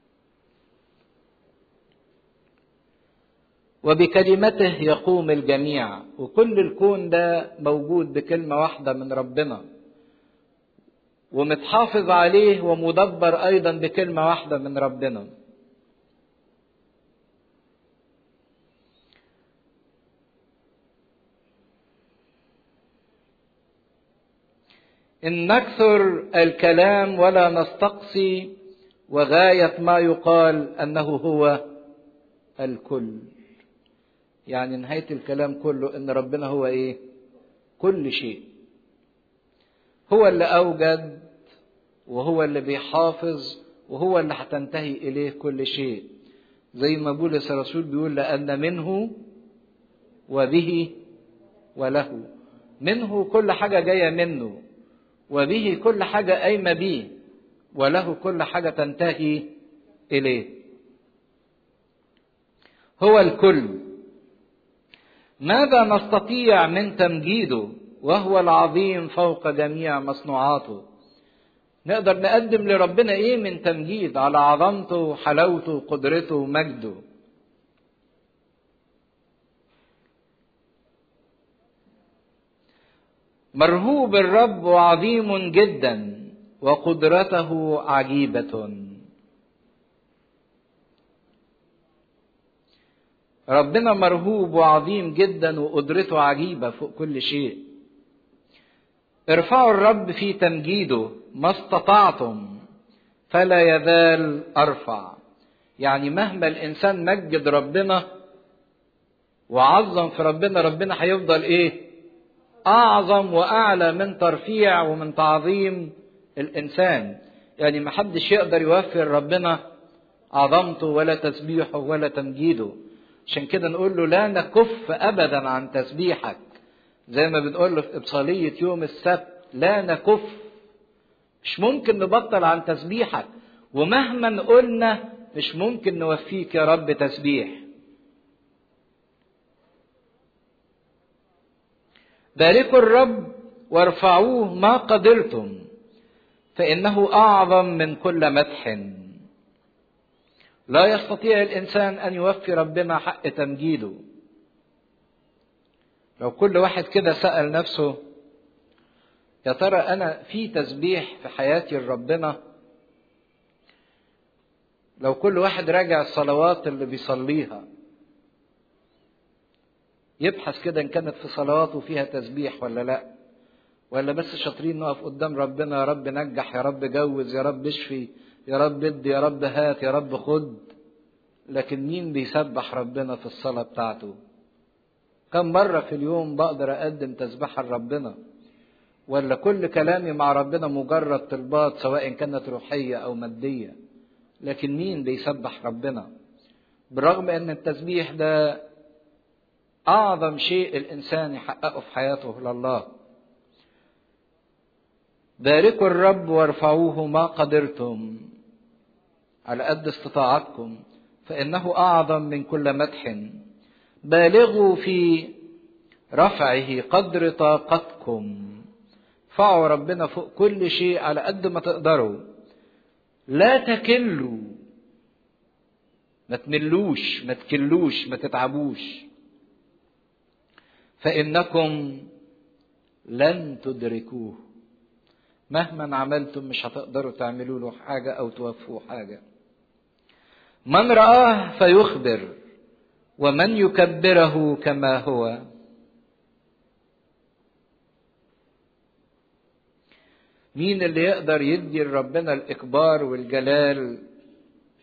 وبكلمته يقوم الجميع وكل الكون ده موجود بكلمة واحدة من ربنا ومتحافظ عليه ومدبر أيضا بكلمة واحدة من ربنا إن نكثر الكلام ولا نستقصي وغاية ما يقال أنه هو الكل يعني نهاية الكلام كله إن ربنا هو إيه كل شيء هو اللي أوجد وهو اللي بيحافظ وهو اللي هتنتهي إليه كل شيء زي ما بولس الرسول بيقول لأن منه وبه وله منه كل حاجة جاية منه وبه كل حاجة قايمة بيه وله كل حاجة تنتهي إليه هو الكل ماذا نستطيع من تمجيده وهو العظيم فوق جميع مصنوعاته نقدر نقدم لربنا ايه من تمجيد على عظمته وحلاوته وقدرته ومجده مرهوب الرب وعظيم جدا وقدرته عجيبه ربنا مرهوب وعظيم جدا وقدرته عجيبه فوق كل شيء ارفعوا الرب في تمجيده ما استطعتم فلا يزال ارفع يعني مهما الانسان مجد ربنا وعظم في ربنا ربنا هيفضل ايه اعظم واعلى من ترفيع ومن تعظيم الانسان يعني ما حدش يقدر يوفر ربنا عظمته ولا تسبيحه ولا تمجيده عشان كده نقول له لا نكف ابدا عن تسبيحك زي ما بنقول له في ابصاليه يوم السبت لا نكف مش ممكن نبطل عن تسبيحك ومهما قلنا مش ممكن نوفيك يا رب تسبيح باركوا الرب وارفعوه ما قدرتم فانه اعظم من كل مدح لا يستطيع الانسان ان يوفي ربنا حق تمجيده لو كل واحد كده سال نفسه يا ترى انا في تسبيح في حياتي لربنا لو كل واحد راجع الصلوات اللي بيصليها يبحث كده ان كانت في صلواته فيها تسبيح ولا لا ولا بس شاطرين نقف قدام ربنا يا رب نجح يا رب جوز يا رب اشفي يا رب ادي يا رب هات يا رب خد لكن مين بيسبح ربنا في الصلاة بتاعته كم مرة في اليوم بقدر أقدم تسبحة لربنا ولا كل كلامي مع ربنا مجرد طلبات سواء كانت روحية أو مادية لكن مين بيسبح ربنا بالرغم أن التسبيح ده أعظم شيء الإنسان يحققه في حياته لله باركوا الرب وارفعوه ما قدرتم على قد استطاعتكم فإنه أعظم من كل مدح بالغوا في رفعه قدر طاقتكم ارفعوا ربنا فوق كل شيء على قد ما تقدروا لا تكلوا ما تملوش ما تكلوش ما تتعبوش فإنكم لن تدركوه مهما عملتم مش هتقدروا تعملوا له حاجة أو توفوا حاجة من رآه فيخبر ومن يكبره كما هو مين اللي يقدر يدي لربنا الإكبار والجلال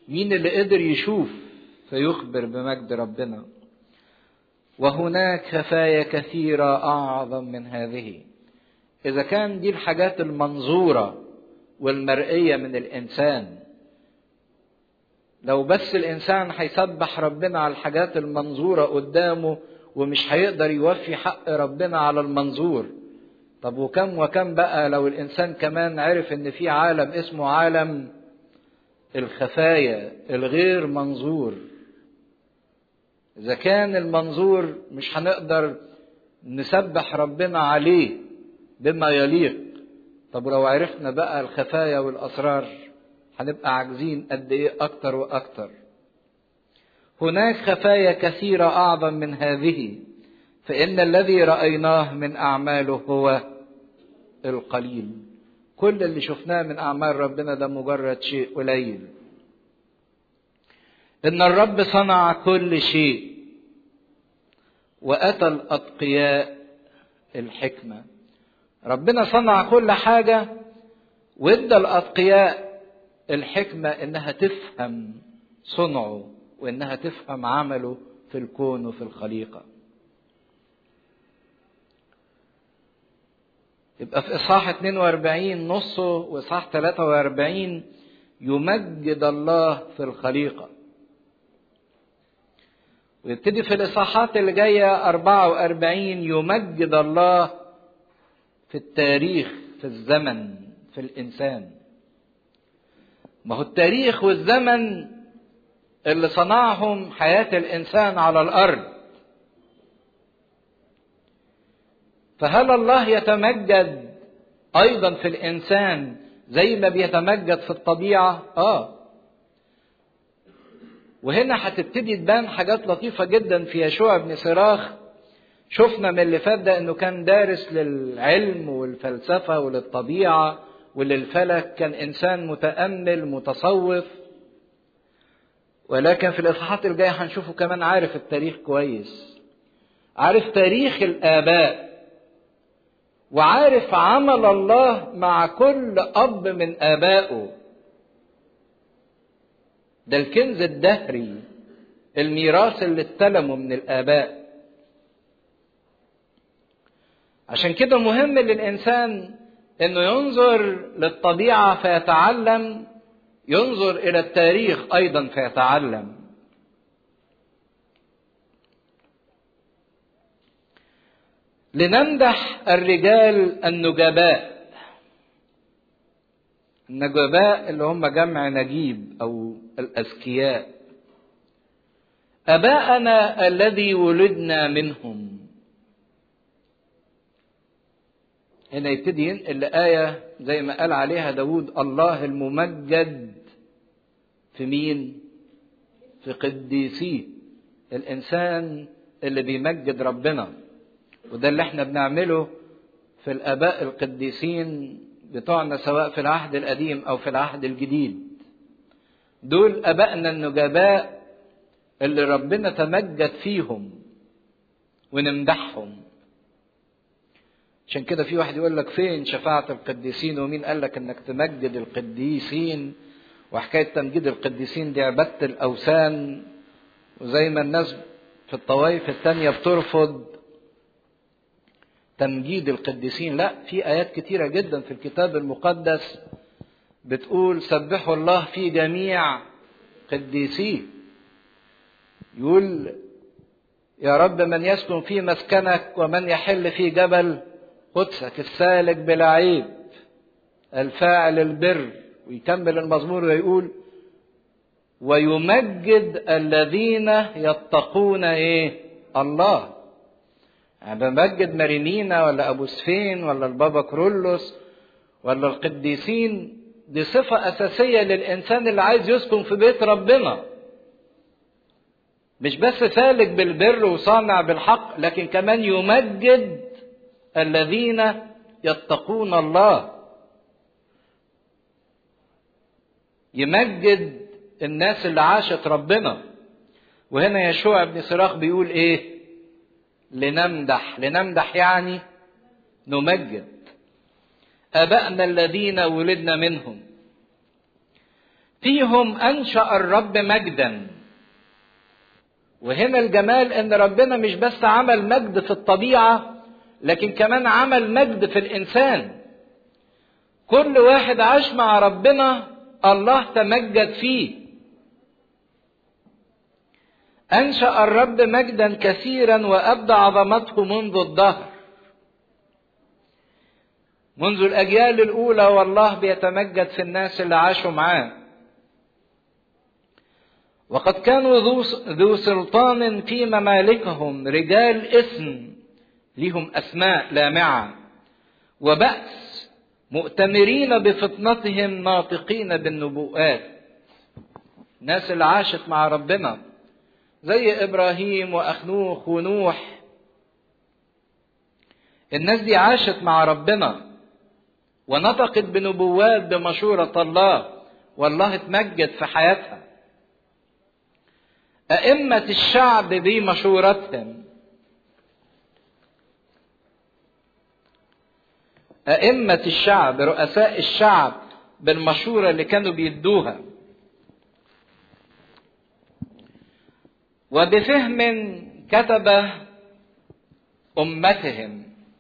مين اللي قدر يشوف فيخبر بمجد ربنا وهناك خفايا كثيرة أعظم من هذه إذا كان دي الحاجات المنظورة والمرئية من الإنسان لو بس الإنسان هيسبح ربنا على الحاجات المنظورة قدامه ومش هيقدر يوفي حق ربنا على المنظور طب وكم وكم بقى لو الإنسان كمان عرف إن في عالم اسمه عالم الخفايا الغير منظور إذا كان المنظور مش هنقدر نسبح ربنا عليه بما يليق طب ولو عرفنا بقى الخفايا والأسرار هنبقى عاجزين قد إيه أكتر وأكتر هناك خفايا كثيرة أعظم من هذه فإن الذي رأيناه من أعماله هو القليل كل اللي شفناه من أعمال ربنا ده مجرد شيء قليل إن الرب صنع كل شيء وأتى الأتقياء الحكمة ربنا صنع كل حاجة وادى الأتقياء الحكمة إنها تفهم صنعه وإنها تفهم عمله في الكون وفي الخليقة يبقى في إصحاح 42 نصه وإصحاح 43 يمجد الله في الخليقة ويبتدي في الإصحاحات اللي جاية 44 يمجد الله في التاريخ في الزمن في الإنسان ما هو التاريخ والزمن اللي صنعهم حياة الإنسان على الأرض فهل الله يتمجد أيضا في الإنسان زي ما بيتمجد في الطبيعة؟ آه وهنا هتبتدي تبان حاجات لطيفة جدا في يشوع بن صراخ شفنا من اللي فات ده انه كان دارس للعلم والفلسفة وللطبيعة وللفلك كان انسان متأمل متصوف ولكن في الاصحاحات الجاية هنشوفه كمان عارف التاريخ كويس عارف تاريخ الآباء وعارف عمل الله مع كل أب من آبائه ده الكنز الدهري الميراث اللي استلمه من الآباء عشان كده مهم للإنسان إنه ينظر للطبيعة فيتعلم ينظر إلى التاريخ أيضا فيتعلم لنمدح الرجال النجباء النجباء اللي هم جمع نجيب او الاذكياء اباءنا الذي ولدنا منهم هنا يبتدي ينقل لآية زي ما قال عليها داود الله الممجد في مين؟ في قديسيه الإنسان اللي بيمجد ربنا وده اللي احنا بنعمله في الآباء القديسين بتوعنا سواء في العهد القديم أو في العهد الجديد دول أبائنا النجباء اللي ربنا تمجد فيهم ونمدحهم عشان كده في واحد يقول لك فين شفاعة القديسين ومين قال لك انك تمجد القديسين وحكاية تمجيد القديسين دي عبادة الأوثان وزي ما الناس في الطوائف التانية بترفض تمجيد القديسين لا في آيات كتيرة جدا في الكتاب المقدس بتقول سبحوا الله في جميع قديسيه يقول يا رب من يسكن في مسكنك ومن يحل في جبل قدسك السالك بلا عيب الفاعل البر ويكمل المزمور ويقول ويمجد الذين يتقون ايه الله يعني بمجد مريمينا ولا ابو سفين ولا البابا كرولوس ولا القديسين دي صفة أساسية للإنسان اللي عايز يسكن في بيت ربنا مش بس سالك بالبر وصانع بالحق لكن كمان يمجد الذين يتقون الله يمجد الناس اللي عاشت ربنا وهنا يشوع بن صراخ بيقول ايه لنمدح لنمدح يعني نمجد ابائنا الذين ولدنا منهم فيهم انشا الرب مجدا وهنا الجمال ان ربنا مش بس عمل مجد في الطبيعه لكن كمان عمل مجد في الانسان كل واحد عاش مع ربنا الله تمجد فيه انشا الرب مجدا كثيرا وابدى عظمته منذ الدهر منذ الاجيال الاولى والله بيتمجد في الناس اللي عاشوا معاه وقد كانوا ذو ذو سلطان في ممالكهم رجال اسم لهم اسماء لامعه وبأس مؤتمرين بفطنتهم ناطقين بالنبوءات الناس اللي عاشت مع ربنا زي ابراهيم واخنوخ ونوح الناس دي عاشت مع ربنا ونطقت بنبوات بمشورة الله والله اتمجد في حياتها أئمة الشعب بمشورتهم أئمة الشعب رؤساء الشعب بالمشورة اللي كانوا بيدوها وبفهم كتب أمتهم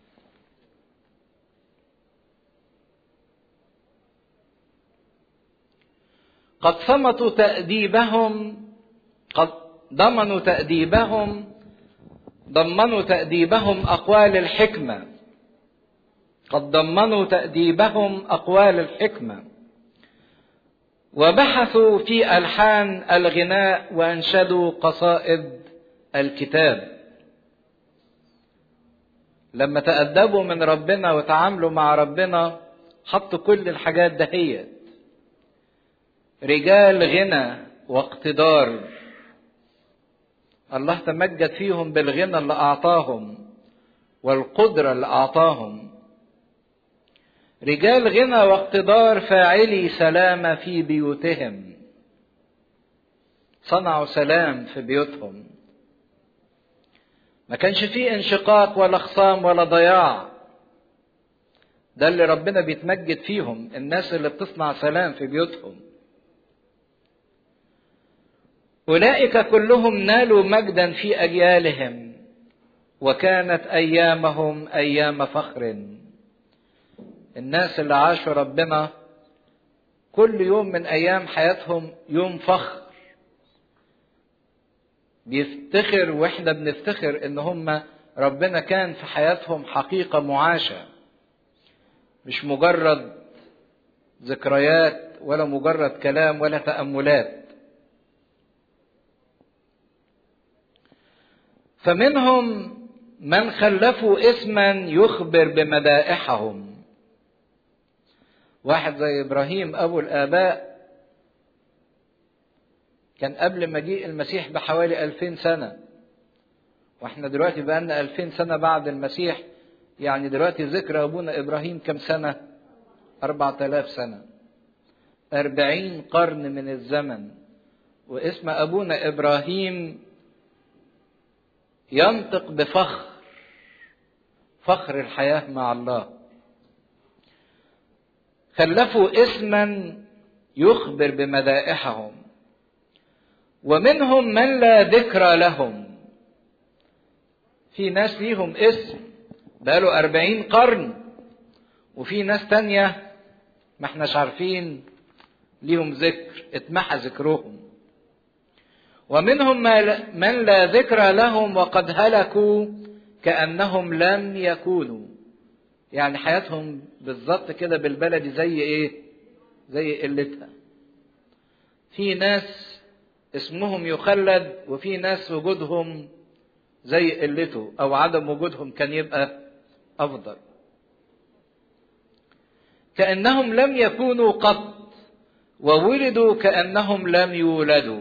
قد صمتوا تأديبهم قد ضمنوا تأديبهم ضمنوا تأديبهم أقوال الحكمة قد ضمنوا تأديبهم أقوال الحكمة وبحثوا في ألحان الغناء وأنشدوا قصائد الكتاب لما تأدبوا من ربنا وتعاملوا مع ربنا حطوا كل الحاجات دهيت رجال غنى واقتدار الله تمجد فيهم بالغنى اللي أعطاهم والقدرة اللي أعطاهم رجال غنى واقتدار فاعلي سلامة في بيوتهم صنعوا سلام في بيوتهم ما كانش فيه انشقاق ولا خصام ولا ضياع ده اللي ربنا بيتمجد فيهم الناس اللي بتصنع سلام في بيوتهم أولئك كلهم نالوا مجدا في أجيالهم وكانت أيامهم أيام فخر الناس اللي عاشوا ربنا كل يوم من أيام حياتهم يوم فخر بيفتخر واحنا بنفتخر ان هم ربنا كان في حياتهم حقيقة معاشة مش مجرد ذكريات ولا مجرد كلام ولا تأملات فمنهم من خلفوا اسما يخبر بمدائحهم واحد زي ابراهيم ابو الاباء كان قبل مجيء المسيح بحوالي ألفين سنة واحنا دلوقتي بقالنا ألفين سنة بعد المسيح يعني دلوقتي ذكر أبونا إبراهيم كم سنة أربعة آلاف سنة أربعين قرن من الزمن واسم أبونا إبراهيم ينطق بفخر فخر الحياة مع الله خلفوا اسما يخبر بمدائحهم ومنهم من لا ذكر لهم في ناس ليهم اسم بقاله أربعين قرن وفي ناس تانية ما احناش عارفين ليهم ذكر اتمحى ذكرهم ومنهم من لا ذكر لهم وقد هلكوا كأنهم لم يكونوا يعني حياتهم بالظبط كده بالبلدي زي ايه زي قلتها في ناس اسمهم يخلد وفي ناس وجودهم زي قلته او عدم وجودهم كان يبقى افضل كانهم لم يكونوا قط وولدوا كانهم لم يولدوا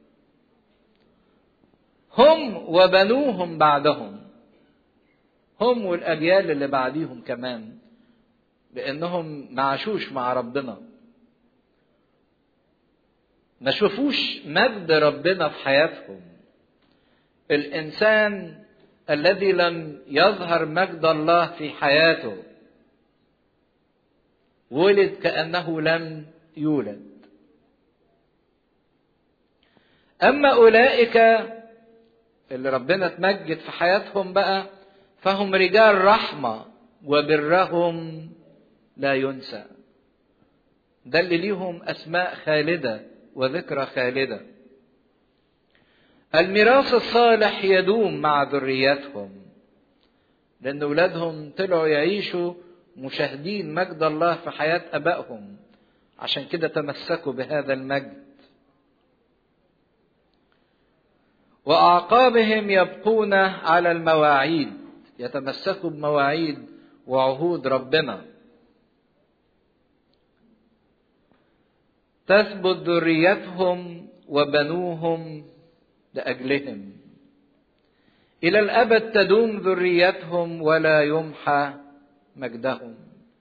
هم وبنوهم بعدهم هم والاجيال اللي بعديهم كمان لانهم ما عاشوش مع ربنا ما شافوش مجد ربنا في حياتهم الانسان الذي لم يظهر مجد الله في حياته ولد كانه لم يولد أما أولئك اللي ربنا تمجد في حياتهم بقى فهم رجال رحمة وبرهم لا ينسى ده اللي ليهم أسماء خالدة وذكرى خالدة الميراث الصالح يدوم مع ذريتهم لأن أولادهم طلعوا يعيشوا مشاهدين مجد الله في حياة أبائهم عشان كده تمسكوا بهذا المجد وأعقابهم يبقون على المواعيد يتمسكوا بمواعيد وعهود ربنا تثبت ذريتهم وبنوهم لاجلهم الى الابد تدوم ذريتهم ولا يمحى مجدهم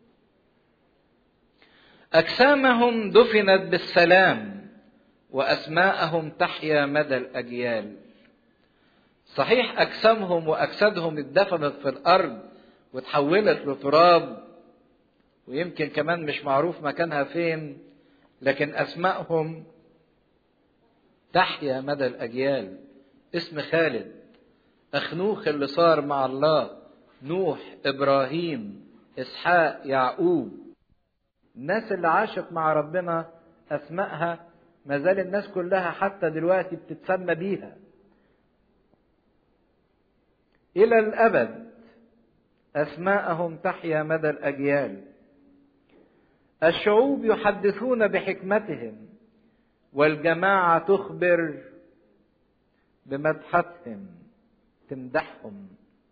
اجسامهم دفنت بالسلام واسماءهم تحيا مدى الاجيال صحيح اجسامهم واجسادهم اتدفنت في الارض وتحولت لتراب ويمكن كمان مش معروف مكانها فين لكن اسمائهم تحيا مدى الاجيال اسم خالد اخنوخ اللي صار مع الله نوح ابراهيم اسحاق يعقوب الناس اللي عاشت مع ربنا اسمائها ما زال الناس كلها حتى دلوقتي بتتسمى بيها الى الابد اسماءهم تحيا مدى الاجيال الشعوب يحدثون بحكمتهم والجماعه تخبر بمدحتهم تمدحهم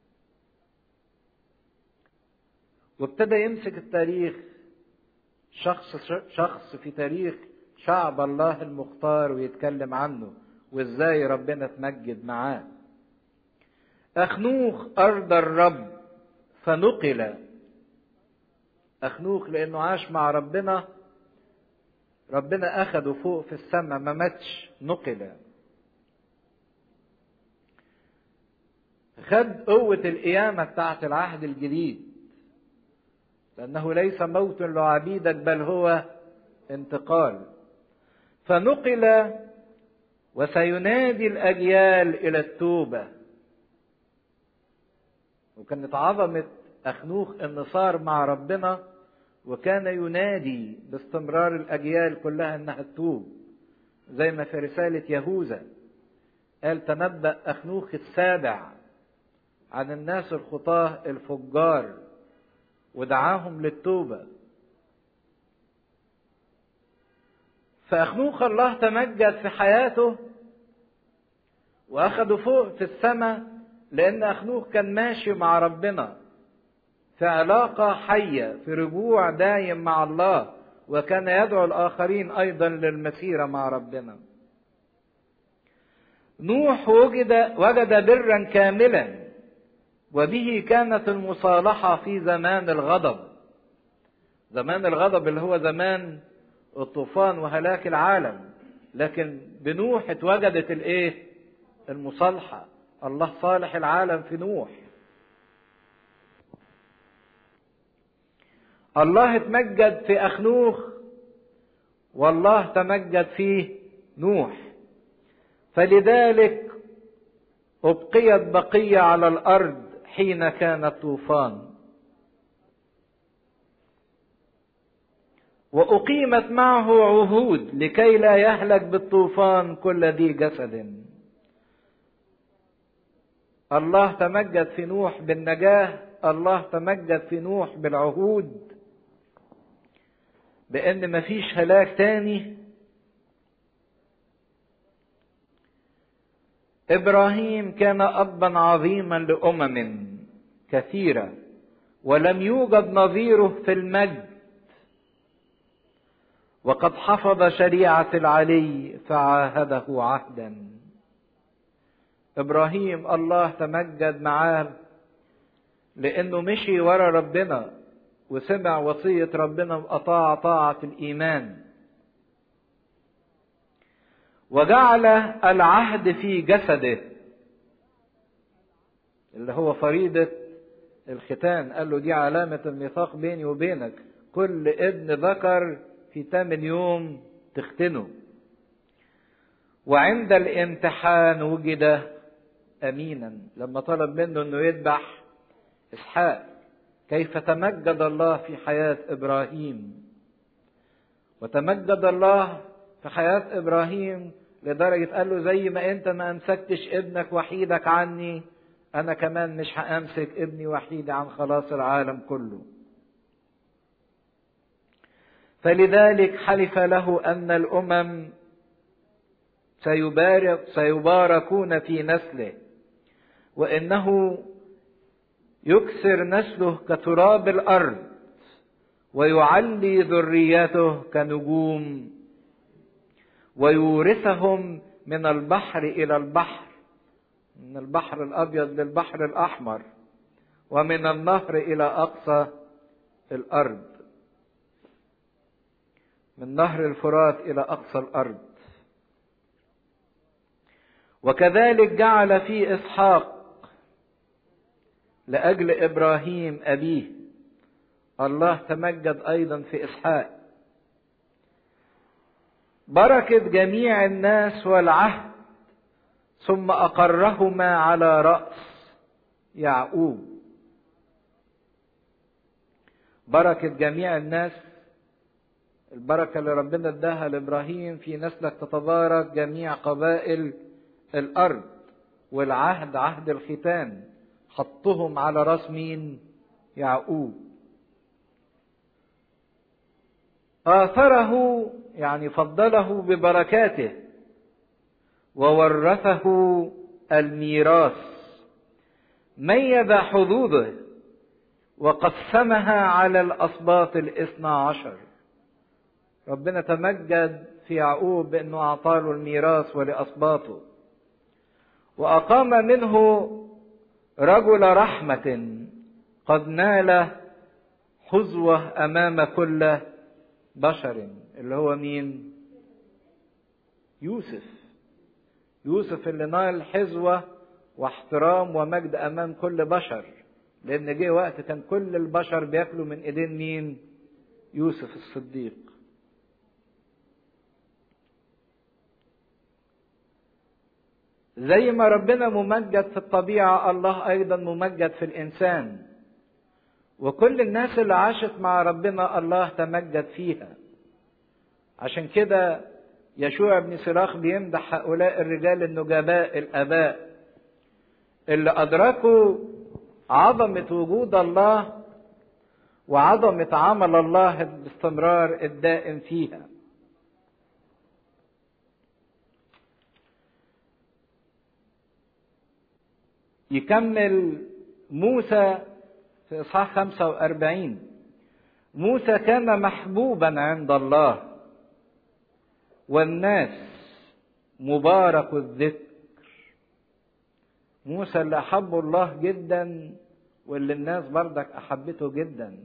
وابتدى يمسك التاريخ شخص شخص في تاريخ شعب الله المختار ويتكلم عنه وازاي ربنا تمجد معاه اخنوخ ارض الرب فنقل اخنوخ لانه عاش مع ربنا ربنا اخده فوق في السماء ما ماتش نقل خد قوة القيامة بتاعت العهد الجديد لأنه ليس موت لعبيدك بل هو انتقال فنقل وسينادي الأجيال إلى التوبة وكانت عظمة أخنوخ إن صار مع ربنا وكان ينادي باستمرار الأجيال كلها إنها تتوب زي ما في رسالة يهوذا قال تنبأ أخنوخ السابع عن الناس الخطاة الفجار ودعاهم للتوبة فأخنوخ الله تمجد في حياته وأخده فوق في السماء لأن أخنوخ كان ماشي مع ربنا في علاقة حية في رجوع دايم مع الله وكان يدعو الآخرين أيضا للمسيرة مع ربنا نوح وجد وجد برا كاملا وبه كانت المصالحة في زمان الغضب زمان الغضب اللي هو زمان الطوفان وهلاك العالم لكن بنوح اتوجدت الايه المصالحة الله صالح العالم في نوح الله اتمجد في أخنوخ والله تمجد في نوح فلذلك أبقيت بقية على الأرض حين كان الطوفان وأقيمت معه عهود لكي لا يهلك بالطوفان كل ذي جسد الله تمجد في نوح بالنجاة الله تمجد في نوح بالعهود بأن مفيش هلاك تاني إبراهيم كان أبا عظيما لأمم كثيرة ولم يوجد نظيره في المجد وقد حفظ شريعة العلي فعاهده عهدا إبراهيم الله تمجد معاه لأنه مشي ورا ربنا وسمع وصية ربنا وأطاع طاعة الإيمان وجعل العهد في جسده اللي هو فريضة الختان قال له دي علامة الميثاق بيني وبينك كل ابن ذكر في تامن يوم تختنه وعند الامتحان وجد امينا لما طلب منه انه يذبح اسحاق كيف تمجد الله في حياه ابراهيم وتمجد الله في حياه ابراهيم لدرجه قال له زي ما انت ما امسكتش ابنك وحيدك عني انا كمان مش هامسك ابني وحيدي عن خلاص العالم كله فلذلك حلف له ان الامم سيبارك سيباركون في نسله وانه يكسر نسله كتراب الارض ويعلي ذريته كنجوم ويورثهم من البحر الى البحر من البحر الابيض للبحر الاحمر ومن النهر الى اقصى الارض من نهر الفرات الى اقصى الارض وكذلك جعل في اسحاق لاجل ابراهيم ابيه الله تمجد ايضا في اسحاق بركه جميع الناس والعهد ثم اقرهما على راس يعقوب بركه جميع الناس البركه اللي ربنا اداها لابراهيم في نسلك تتبارك جميع قبائل الارض والعهد عهد الختان حطهم على راس مين يعقوب آثره يعني فضله ببركاته وورثه الميراث ميز حدوده وقسمها على الأسباط الاثنى عشر ربنا تمجد في يعقوب بأنه أعطاله الميراث ولأسباطه وأقام منه رجل رحمة قد نال حظوة أمام كل بشر اللي هو مين يوسف يوسف اللي نال حظوة واحترام ومجد أمام كل بشر لأن جه وقت كان كل البشر بياكلوا من إيدين مين يوسف الصديق زي ما ربنا ممجد في الطبيعة الله أيضا ممجد في الإنسان وكل الناس اللي عاشت مع ربنا الله تمجد فيها عشان كده يشوع بن سراخ بيمدح هؤلاء الرجال النجباء الآباء اللي أدركوا عظمة وجود الله وعظمة عمل الله باستمرار الدائم فيها يكمل موسى في إصحاح 45 موسى كان محبوبا عند الله والناس مبارك الذكر موسى اللي أحبه الله جدا واللي الناس بردك أحبته جدا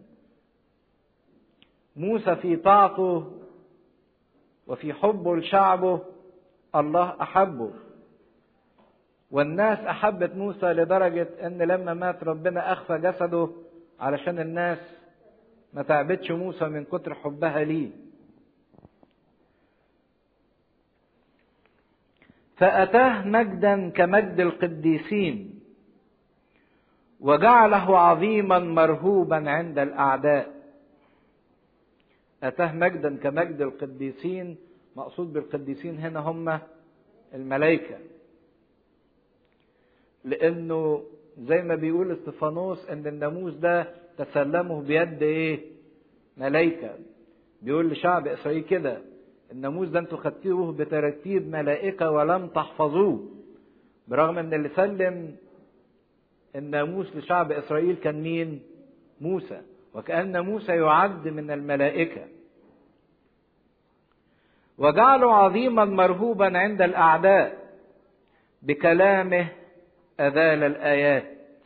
موسى في طاعته وفي حبه لشعبه الله أحبه والناس أحبت موسى لدرجة إن لما مات ربنا أخفى جسده علشان الناس ما تعبتش موسى من كتر حبها ليه فأتاه مجدا كمجد القديسين وجعله عظيما مرهوبا عند الأعداء أتاه مجدا كمجد القديسين مقصود بالقديسين هنا هم الملائكة لأنه زي ما بيقول استفانوس ان الناموس ده تسلمه بيد ايه ملائكه بيقول لشعب اسرائيل كده الناموس ده انتوا خدتوه بترتيب ملائكه ولم تحفظوه برغم ان اللي سلم الناموس لشعب اسرائيل كان مين موسى وكان موسى يعد من الملائكه وجعله عظيما مرهوبا عند الاعداء بكلامه أذال الآيات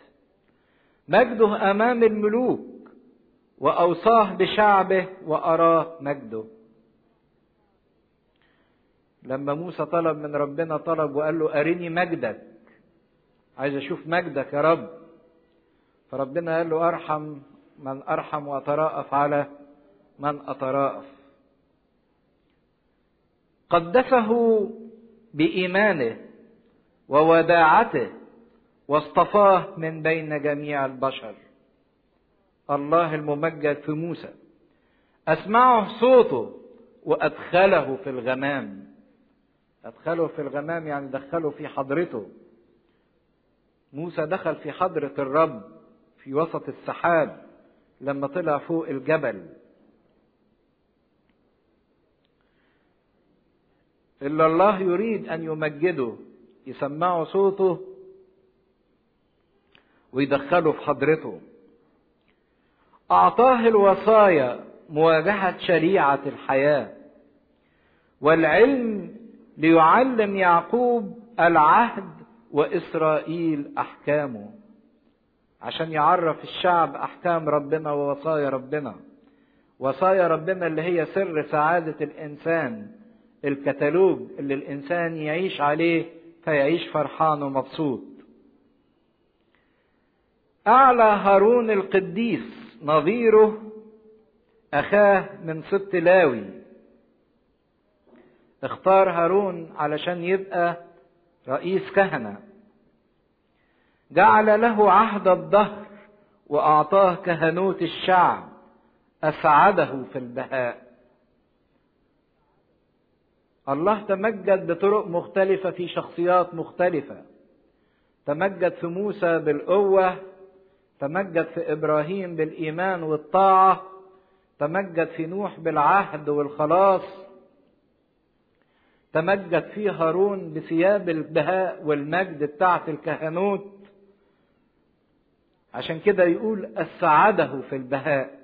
مجده أمام الملوك وأوصاه بشعبه وأراه مجده لما موسى طلب من ربنا طلب وقال له أرني مجدك عايز أشوف مجدك يا رب فربنا قال له أرحم من أرحم وأتراءف على من أتراءف قدسه بايمانه ووداعته واصطفاه من بين جميع البشر الله الممجد في موسى اسمعه صوته وادخله في الغمام ادخله في الغمام يعني دخله في حضرته موسى دخل في حضره الرب في وسط السحاب لما طلع فوق الجبل إلا الله يريد أن يمجده يسمعه صوته ويدخله في حضرته أعطاه الوصايا مواجهة شريعة الحياة والعلم ليعلم يعقوب العهد وإسرائيل أحكامه عشان يعرف الشعب أحكام ربنا ووصايا ربنا وصايا ربنا اللي هي سر سعادة الإنسان الكتالوج اللي الإنسان يعيش عليه فيعيش فرحان ومبسوط أعلى هارون القديس نظيره أخاه من سبط لاوي اختار هارون علشان يبقى رئيس كهنة جعل له عهد الدهر وأعطاه كهنوت الشعب أسعده في البهاء الله تمجد بطرق مختلفة في شخصيات مختلفة تمجد في موسى بالقوة تمجد في إبراهيم بالإيمان والطاعة تمجد في نوح بالعهد والخلاص تمجد في هارون بثياب البهاء والمجد بتاعة الكهنوت عشان كده يقول أسعده في البهاء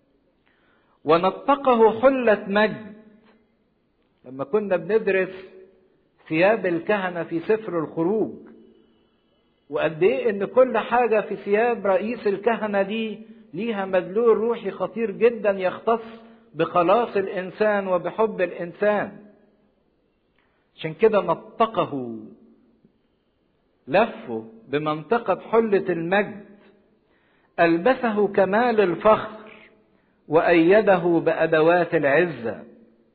ونطقه حلة مجد لما كنا بندرس ثياب الكهنة في سفر الخروج وقد ايه ان كل حاجة في ثياب رئيس الكهنة دي ليها مدلول روحي خطير جدا يختص بخلاص الانسان وبحب الانسان عشان كده نطقه لفه بمنطقة حلة المجد ألبسه كمال الفخر وأيده بأدوات العزة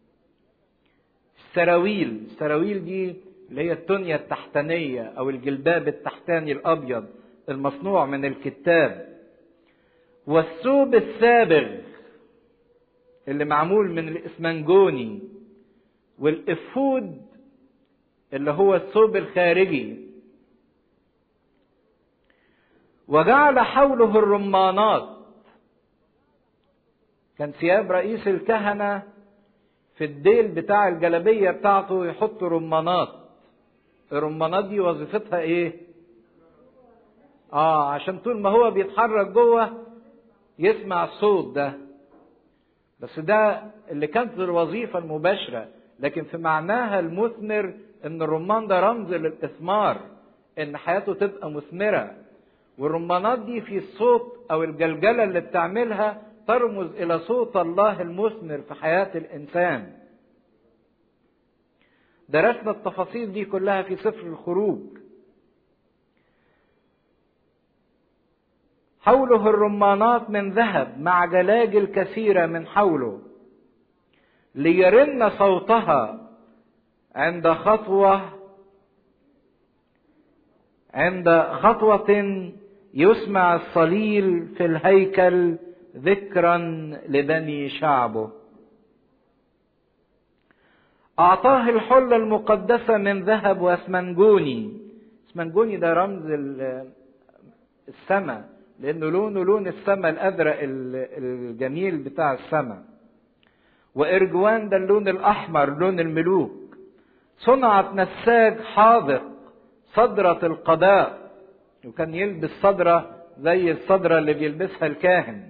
السراويل السراويل دي اللي هي التونية التحتانية أو الجلباب التحتاني الأبيض المصنوع من الكتاب والثوب السابغ اللي معمول من الإسمنجوني والإفود اللي هو الثوب الخارجي وجعل حوله الرمانات كان ثياب رئيس الكهنة في الديل بتاع الجلبية بتاعته يحط رمانات الرمانات دي وظيفتها ايه اه عشان طول ما هو بيتحرك جوه يسمع الصوت ده بس ده اللي كانت الوظيفة المباشرة لكن في معناها المثمر ان الرمان ده رمز للاثمار ان حياته تبقى مثمرة والرمانات دي في الصوت او الجلجلة اللي بتعملها ترمز الى صوت الله المثمر في حياة الانسان درسنا التفاصيل دي كلها في سفر الخروج حوله الرمانات من ذهب مع جلاجل كثيرة من حوله ليرن صوتها عند خطوة عند خطوة يسمع الصليل في الهيكل ذكرا لبني شعبه أعطاه الحلة المقدسة من ذهب واسمنجوني اسمنجوني ده رمز السماء لأنه لونه لون السماء الأزرق الجميل بتاع السماء وإرجوان ده اللون الأحمر لون الملوك صنعت نساج حاذق صدرة القضاء وكان يلبس صدرة زي الصدرة اللي بيلبسها الكاهن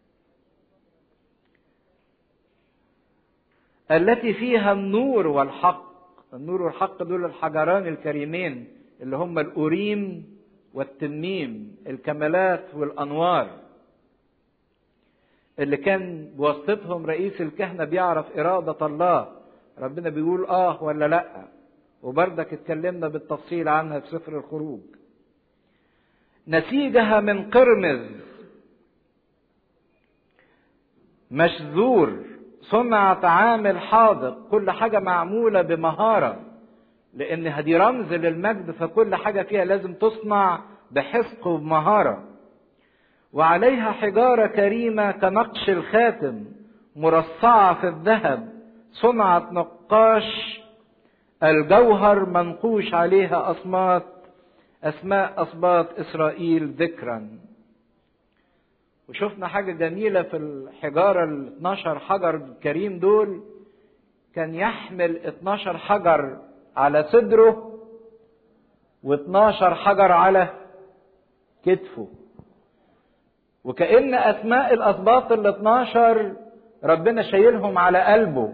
التي فيها النور والحق النور والحق دول الحجران الكريمين اللي هم الأوريم والتميم الكمالات والأنوار اللي كان بواسطتهم رئيس الكهنة بيعرف إرادة الله ربنا بيقول آه ولا لأ وبردك اتكلمنا بالتفصيل عنها في سفر الخروج نسيجها من قرمز مشذور صنعت عامل حاذق كل حاجة معمولة بمهارة لان دي رمز للمجد فكل حاجه فيها لازم تصنع بحسق وبمهاره وعليها حجاره كريمه كنقش الخاتم مرصعه في الذهب صنعت نقاش الجوهر منقوش عليها أصمات أسماء أصباط إسرائيل ذكرا وشفنا حاجة جميلة في الحجارة ال 12 حجر الكريم دول كان يحمل 12 حجر على صدره و12 حجر على كتفه وكأن أسماء الأسباط ال 12 ربنا شايلهم على قلبه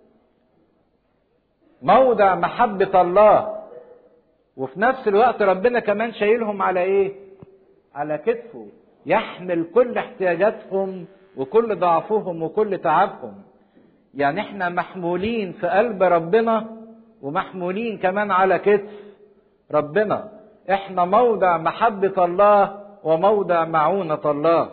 موضع محبة الله وفي نفس الوقت ربنا كمان شايلهم على ايه؟ على كتفه يحمل كل احتياجاتهم وكل ضعفهم وكل تعبهم يعني احنا محمولين في قلب ربنا ومحمولين كمان على كتف ربنا احنا موضع محبة الله وموضع معونة الله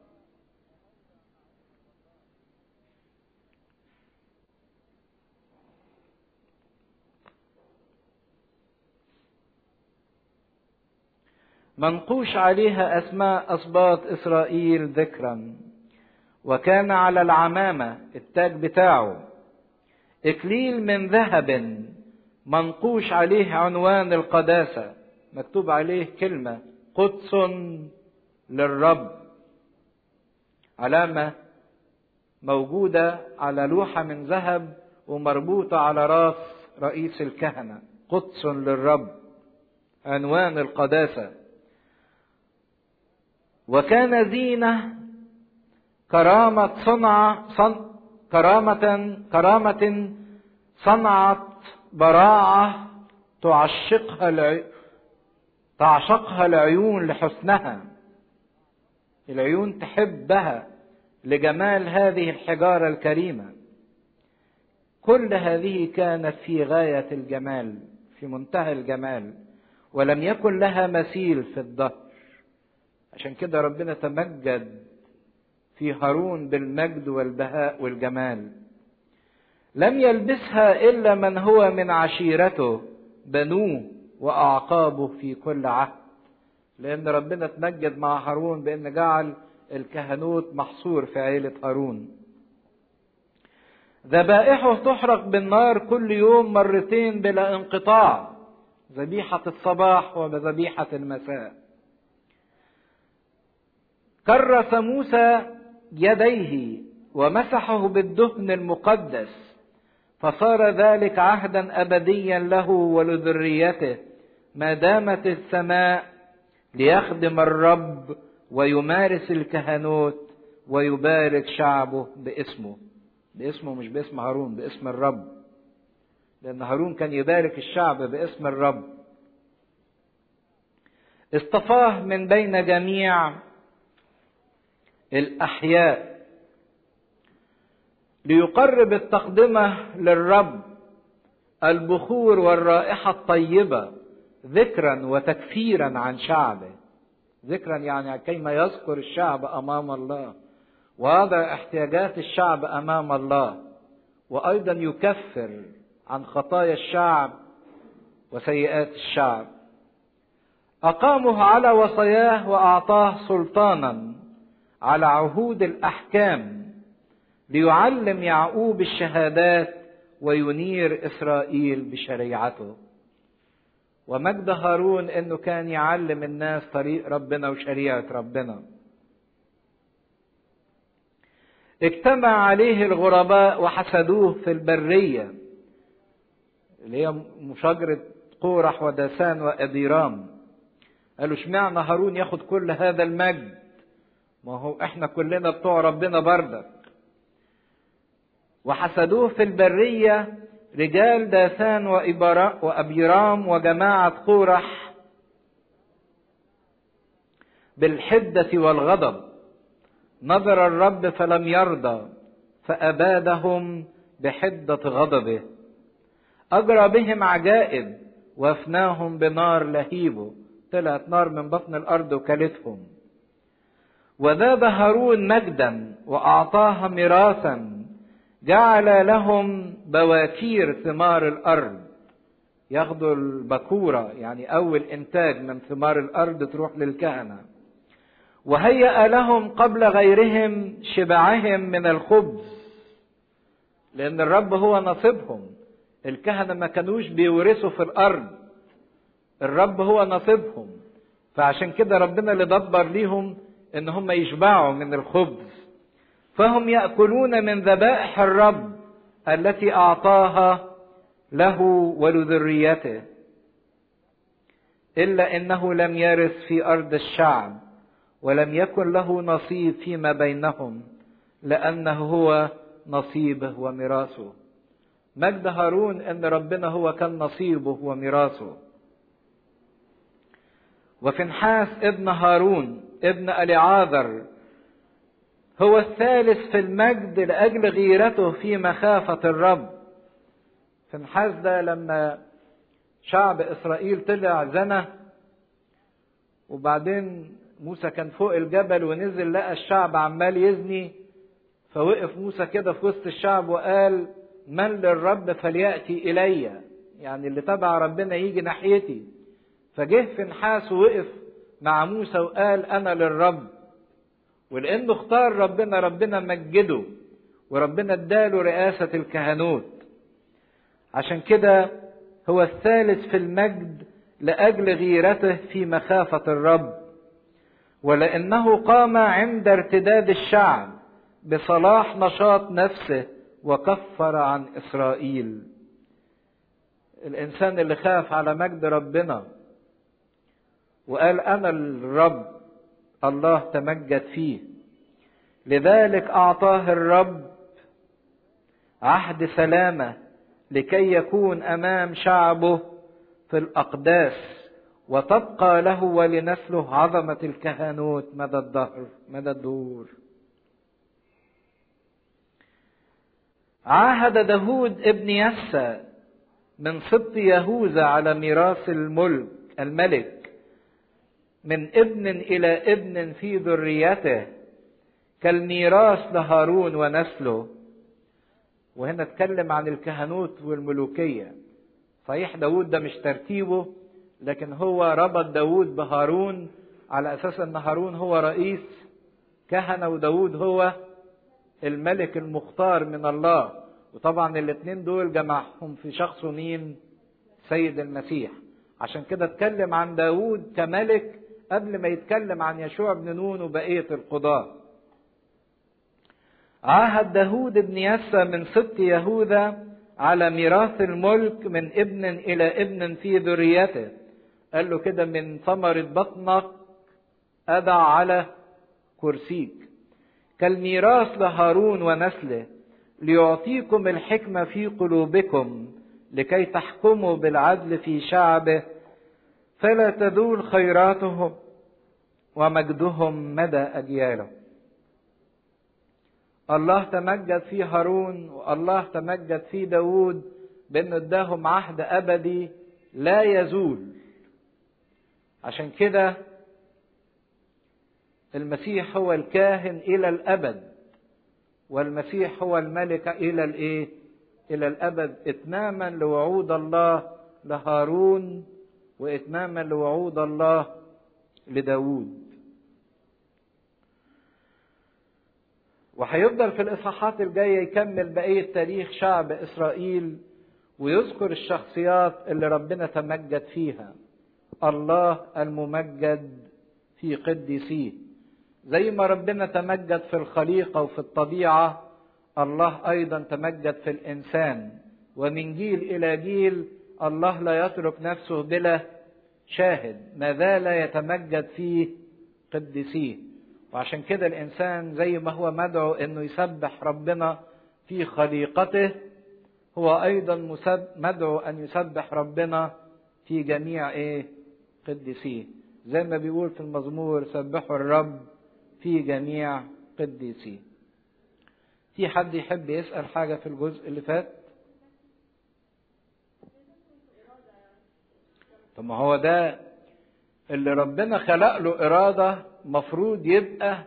منقوش عليها اسماء اسباط اسرائيل ذكرا وكان على العمامه التاج بتاعه اكليل من ذهب منقوش عليه عنوان القداسه مكتوب عليه كلمه قدس للرب علامه موجوده على لوحه من ذهب ومربوطه على راس رئيس الكهنه قدس للرب عنوان القداسه وكان زينة كرامة صنع صن كرامة كرامة صنعت براعة تعشقها العي... تعشقها العيون لحسنها العيون تحبها لجمال هذه الحجارة الكريمة كل هذه كانت في غاية الجمال في منتهى الجمال ولم يكن لها مثيل في الدهر عشان كده ربنا تمجد في هارون بالمجد والبهاء والجمال لم يلبسها الا من هو من عشيرته بنوه واعقابه في كل عهد لان ربنا تمجد مع هارون بان جعل الكهنوت محصور في عيله هارون ذبائحه تحرق بالنار كل يوم مرتين بلا انقطاع ذبيحه الصباح وذبيحه المساء كرس موسى يديه ومسحه بالدهن المقدس فصار ذلك عهدا ابديا له ولذريته ما دامت السماء ليخدم الرب ويمارس الكهنوت ويبارك شعبه باسمه باسمه مش باسم هارون باسم الرب لان هارون كان يبارك الشعب باسم الرب اصطفاه من بين جميع الأحياء ليقرب التقدمة للرب البخور والرائحة الطيبة ذكرا وتكفيرا عن شعبه ذكرا يعني كيما يذكر الشعب أمام الله ووضع احتياجات الشعب أمام الله وأيضا يكفر عن خطايا الشعب وسيئات الشعب أقامه على وصاياه وأعطاه سلطانا على عهود الاحكام ليعلم يعقوب الشهادات وينير اسرائيل بشريعته ومجد هارون انه كان يعلم الناس طريق ربنا وشريعه ربنا اجتمع عليه الغرباء وحسدوه في البريه اللي هي مشاجره قورح وداسان واديرام قالوا اشمعنى هارون ياخد كل هذا المجد ما هو احنا كلنا بتوع ربنا بردك وحسدوه في البرية رجال داثان وأبيرام وجماعة قورح بالحدة والغضب نظر الرب فلم يرضى فأبادهم بحدة غضبه أجرى بهم عجائب وافناهم بنار لهيبه طلعت نار من بطن الأرض وكلتهم وذاب هارون مجدا واعطاها ميراثا جعل لهم بواكير ثمار الارض ياخدوا البكورة يعني أول إنتاج من ثمار الأرض تروح للكهنة وهيأ لهم قبل غيرهم شبعهم من الخبز لأن الرب هو نصيبهم الكهنة ما كانوش بيورثوا في الأرض الرب هو نصيبهم فعشان كده ربنا اللي دبر ليهم ان هم يشبعوا من الخبز فهم ياكلون من ذبائح الرب التي اعطاها له ولذريته الا انه لم يرث في ارض الشعب ولم يكن له نصيب فيما بينهم لانه هو نصيبه وميراثه مجد هارون ان ربنا هو كان نصيبه وميراثه وفنحاس ابن هارون ابن اليعاذر هو الثالث في المجد لاجل غيرته في مخافه الرب فنحاس ده لما شعب اسرائيل طلع زنى وبعدين موسى كان فوق الجبل ونزل لقى الشعب عمال يزني فوقف موسى كده في وسط الشعب وقال من للرب فلياتي الي يعني اللي تبع ربنا يجي ناحيتي فجه فنحاس ووقف مع موسى وقال انا للرب ولانه اختار ربنا ربنا مجده وربنا اداله رئاسه الكهنوت عشان كده هو الثالث في المجد لاجل غيرته في مخافه الرب ولانه قام عند ارتداد الشعب بصلاح نشاط نفسه وكفر عن اسرائيل الانسان اللي خاف على مجد ربنا وقال انا الرب الله تمجد فيه لذلك اعطاه الرب عهد سلامه لكي يكون امام شعبه في الاقداس وتبقى له ولنسله عظمه الكهنوت مدى الدهر مدى الدهور عاهد داود ابن يسى من سبط يهوذا على ميراث الملك الملك من ابن الى ابن في ذريته كالميراث لهارون ونسله وهنا اتكلم عن الكهنوت والملوكية صحيح داود ده مش ترتيبه لكن هو ربط داود بهارون على اساس ان هارون هو رئيس كهنة وداود هو الملك المختار من الله وطبعا الاثنين دول جمعهم في شخص مين سيد المسيح عشان كده اتكلم عن داود كملك قبل ما يتكلم عن يشوع بن نون وبقية القضاة عاهد داود بن يسى من سبط يهوذا على ميراث الملك من ابن إلى ابن في ذريته قال له كده من ثمرة بطنك أدع على كرسيك كالميراث لهارون ونسله ليعطيكم الحكمة في قلوبكم لكي تحكموا بالعدل في شعبه فلا تذول خيراتهم ومجدهم مدى أجيالهم الله تمجد في هارون والله تمجد في داود بأنه اداهم عهد أبدي لا يزول عشان كده المسيح هو الكاهن إلى الأبد والمسيح هو الملك إلى الإيه؟ إلى الأبد إتماما لوعود الله لهارون وإتماما لوعود الله لداود وهيفضل في الإصحاحات الجاية يكمل بقية تاريخ شعب إسرائيل ويذكر الشخصيات اللي ربنا تمجد فيها الله الممجد في قديسيه زي ما ربنا تمجد في الخليقة وفي الطبيعة الله أيضا تمجد في الإنسان ومن جيل إلى جيل الله لا يترك نفسه بلا شاهد ما زال يتمجد في قديسيه وعشان كده الإنسان زي ما هو مدعو إنه يسبح ربنا في خليقته هو أيضا مدعو أن يسبح ربنا في جميع إيه قديسيه زي ما بيقول في المزمور سبحوا الرب في جميع قديسيه في حد يحب يسأل حاجة في الجزء اللي فات طب ما هو ده اللي ربنا خلق له إرادة مفروض يبقى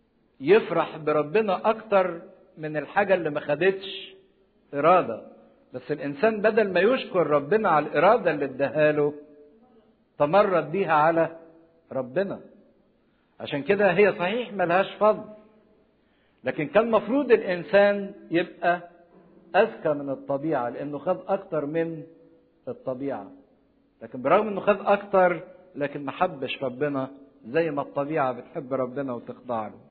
يفرح بربنا أكتر من الحاجة اللي ما خدتش إرادة بس الانسان بدل ما يشكر ربنا على الاراده اللي اداها له تمرد بيها على ربنا عشان كده هي صحيح ملهاش فضل لكن كان مفروض الانسان يبقى اذكى من الطبيعه لانه خد اكتر من الطبيعه لكن برغم انه خد اكتر لكن ما حبش ربنا زي ما الطبيعه بتحب ربنا وتخضع له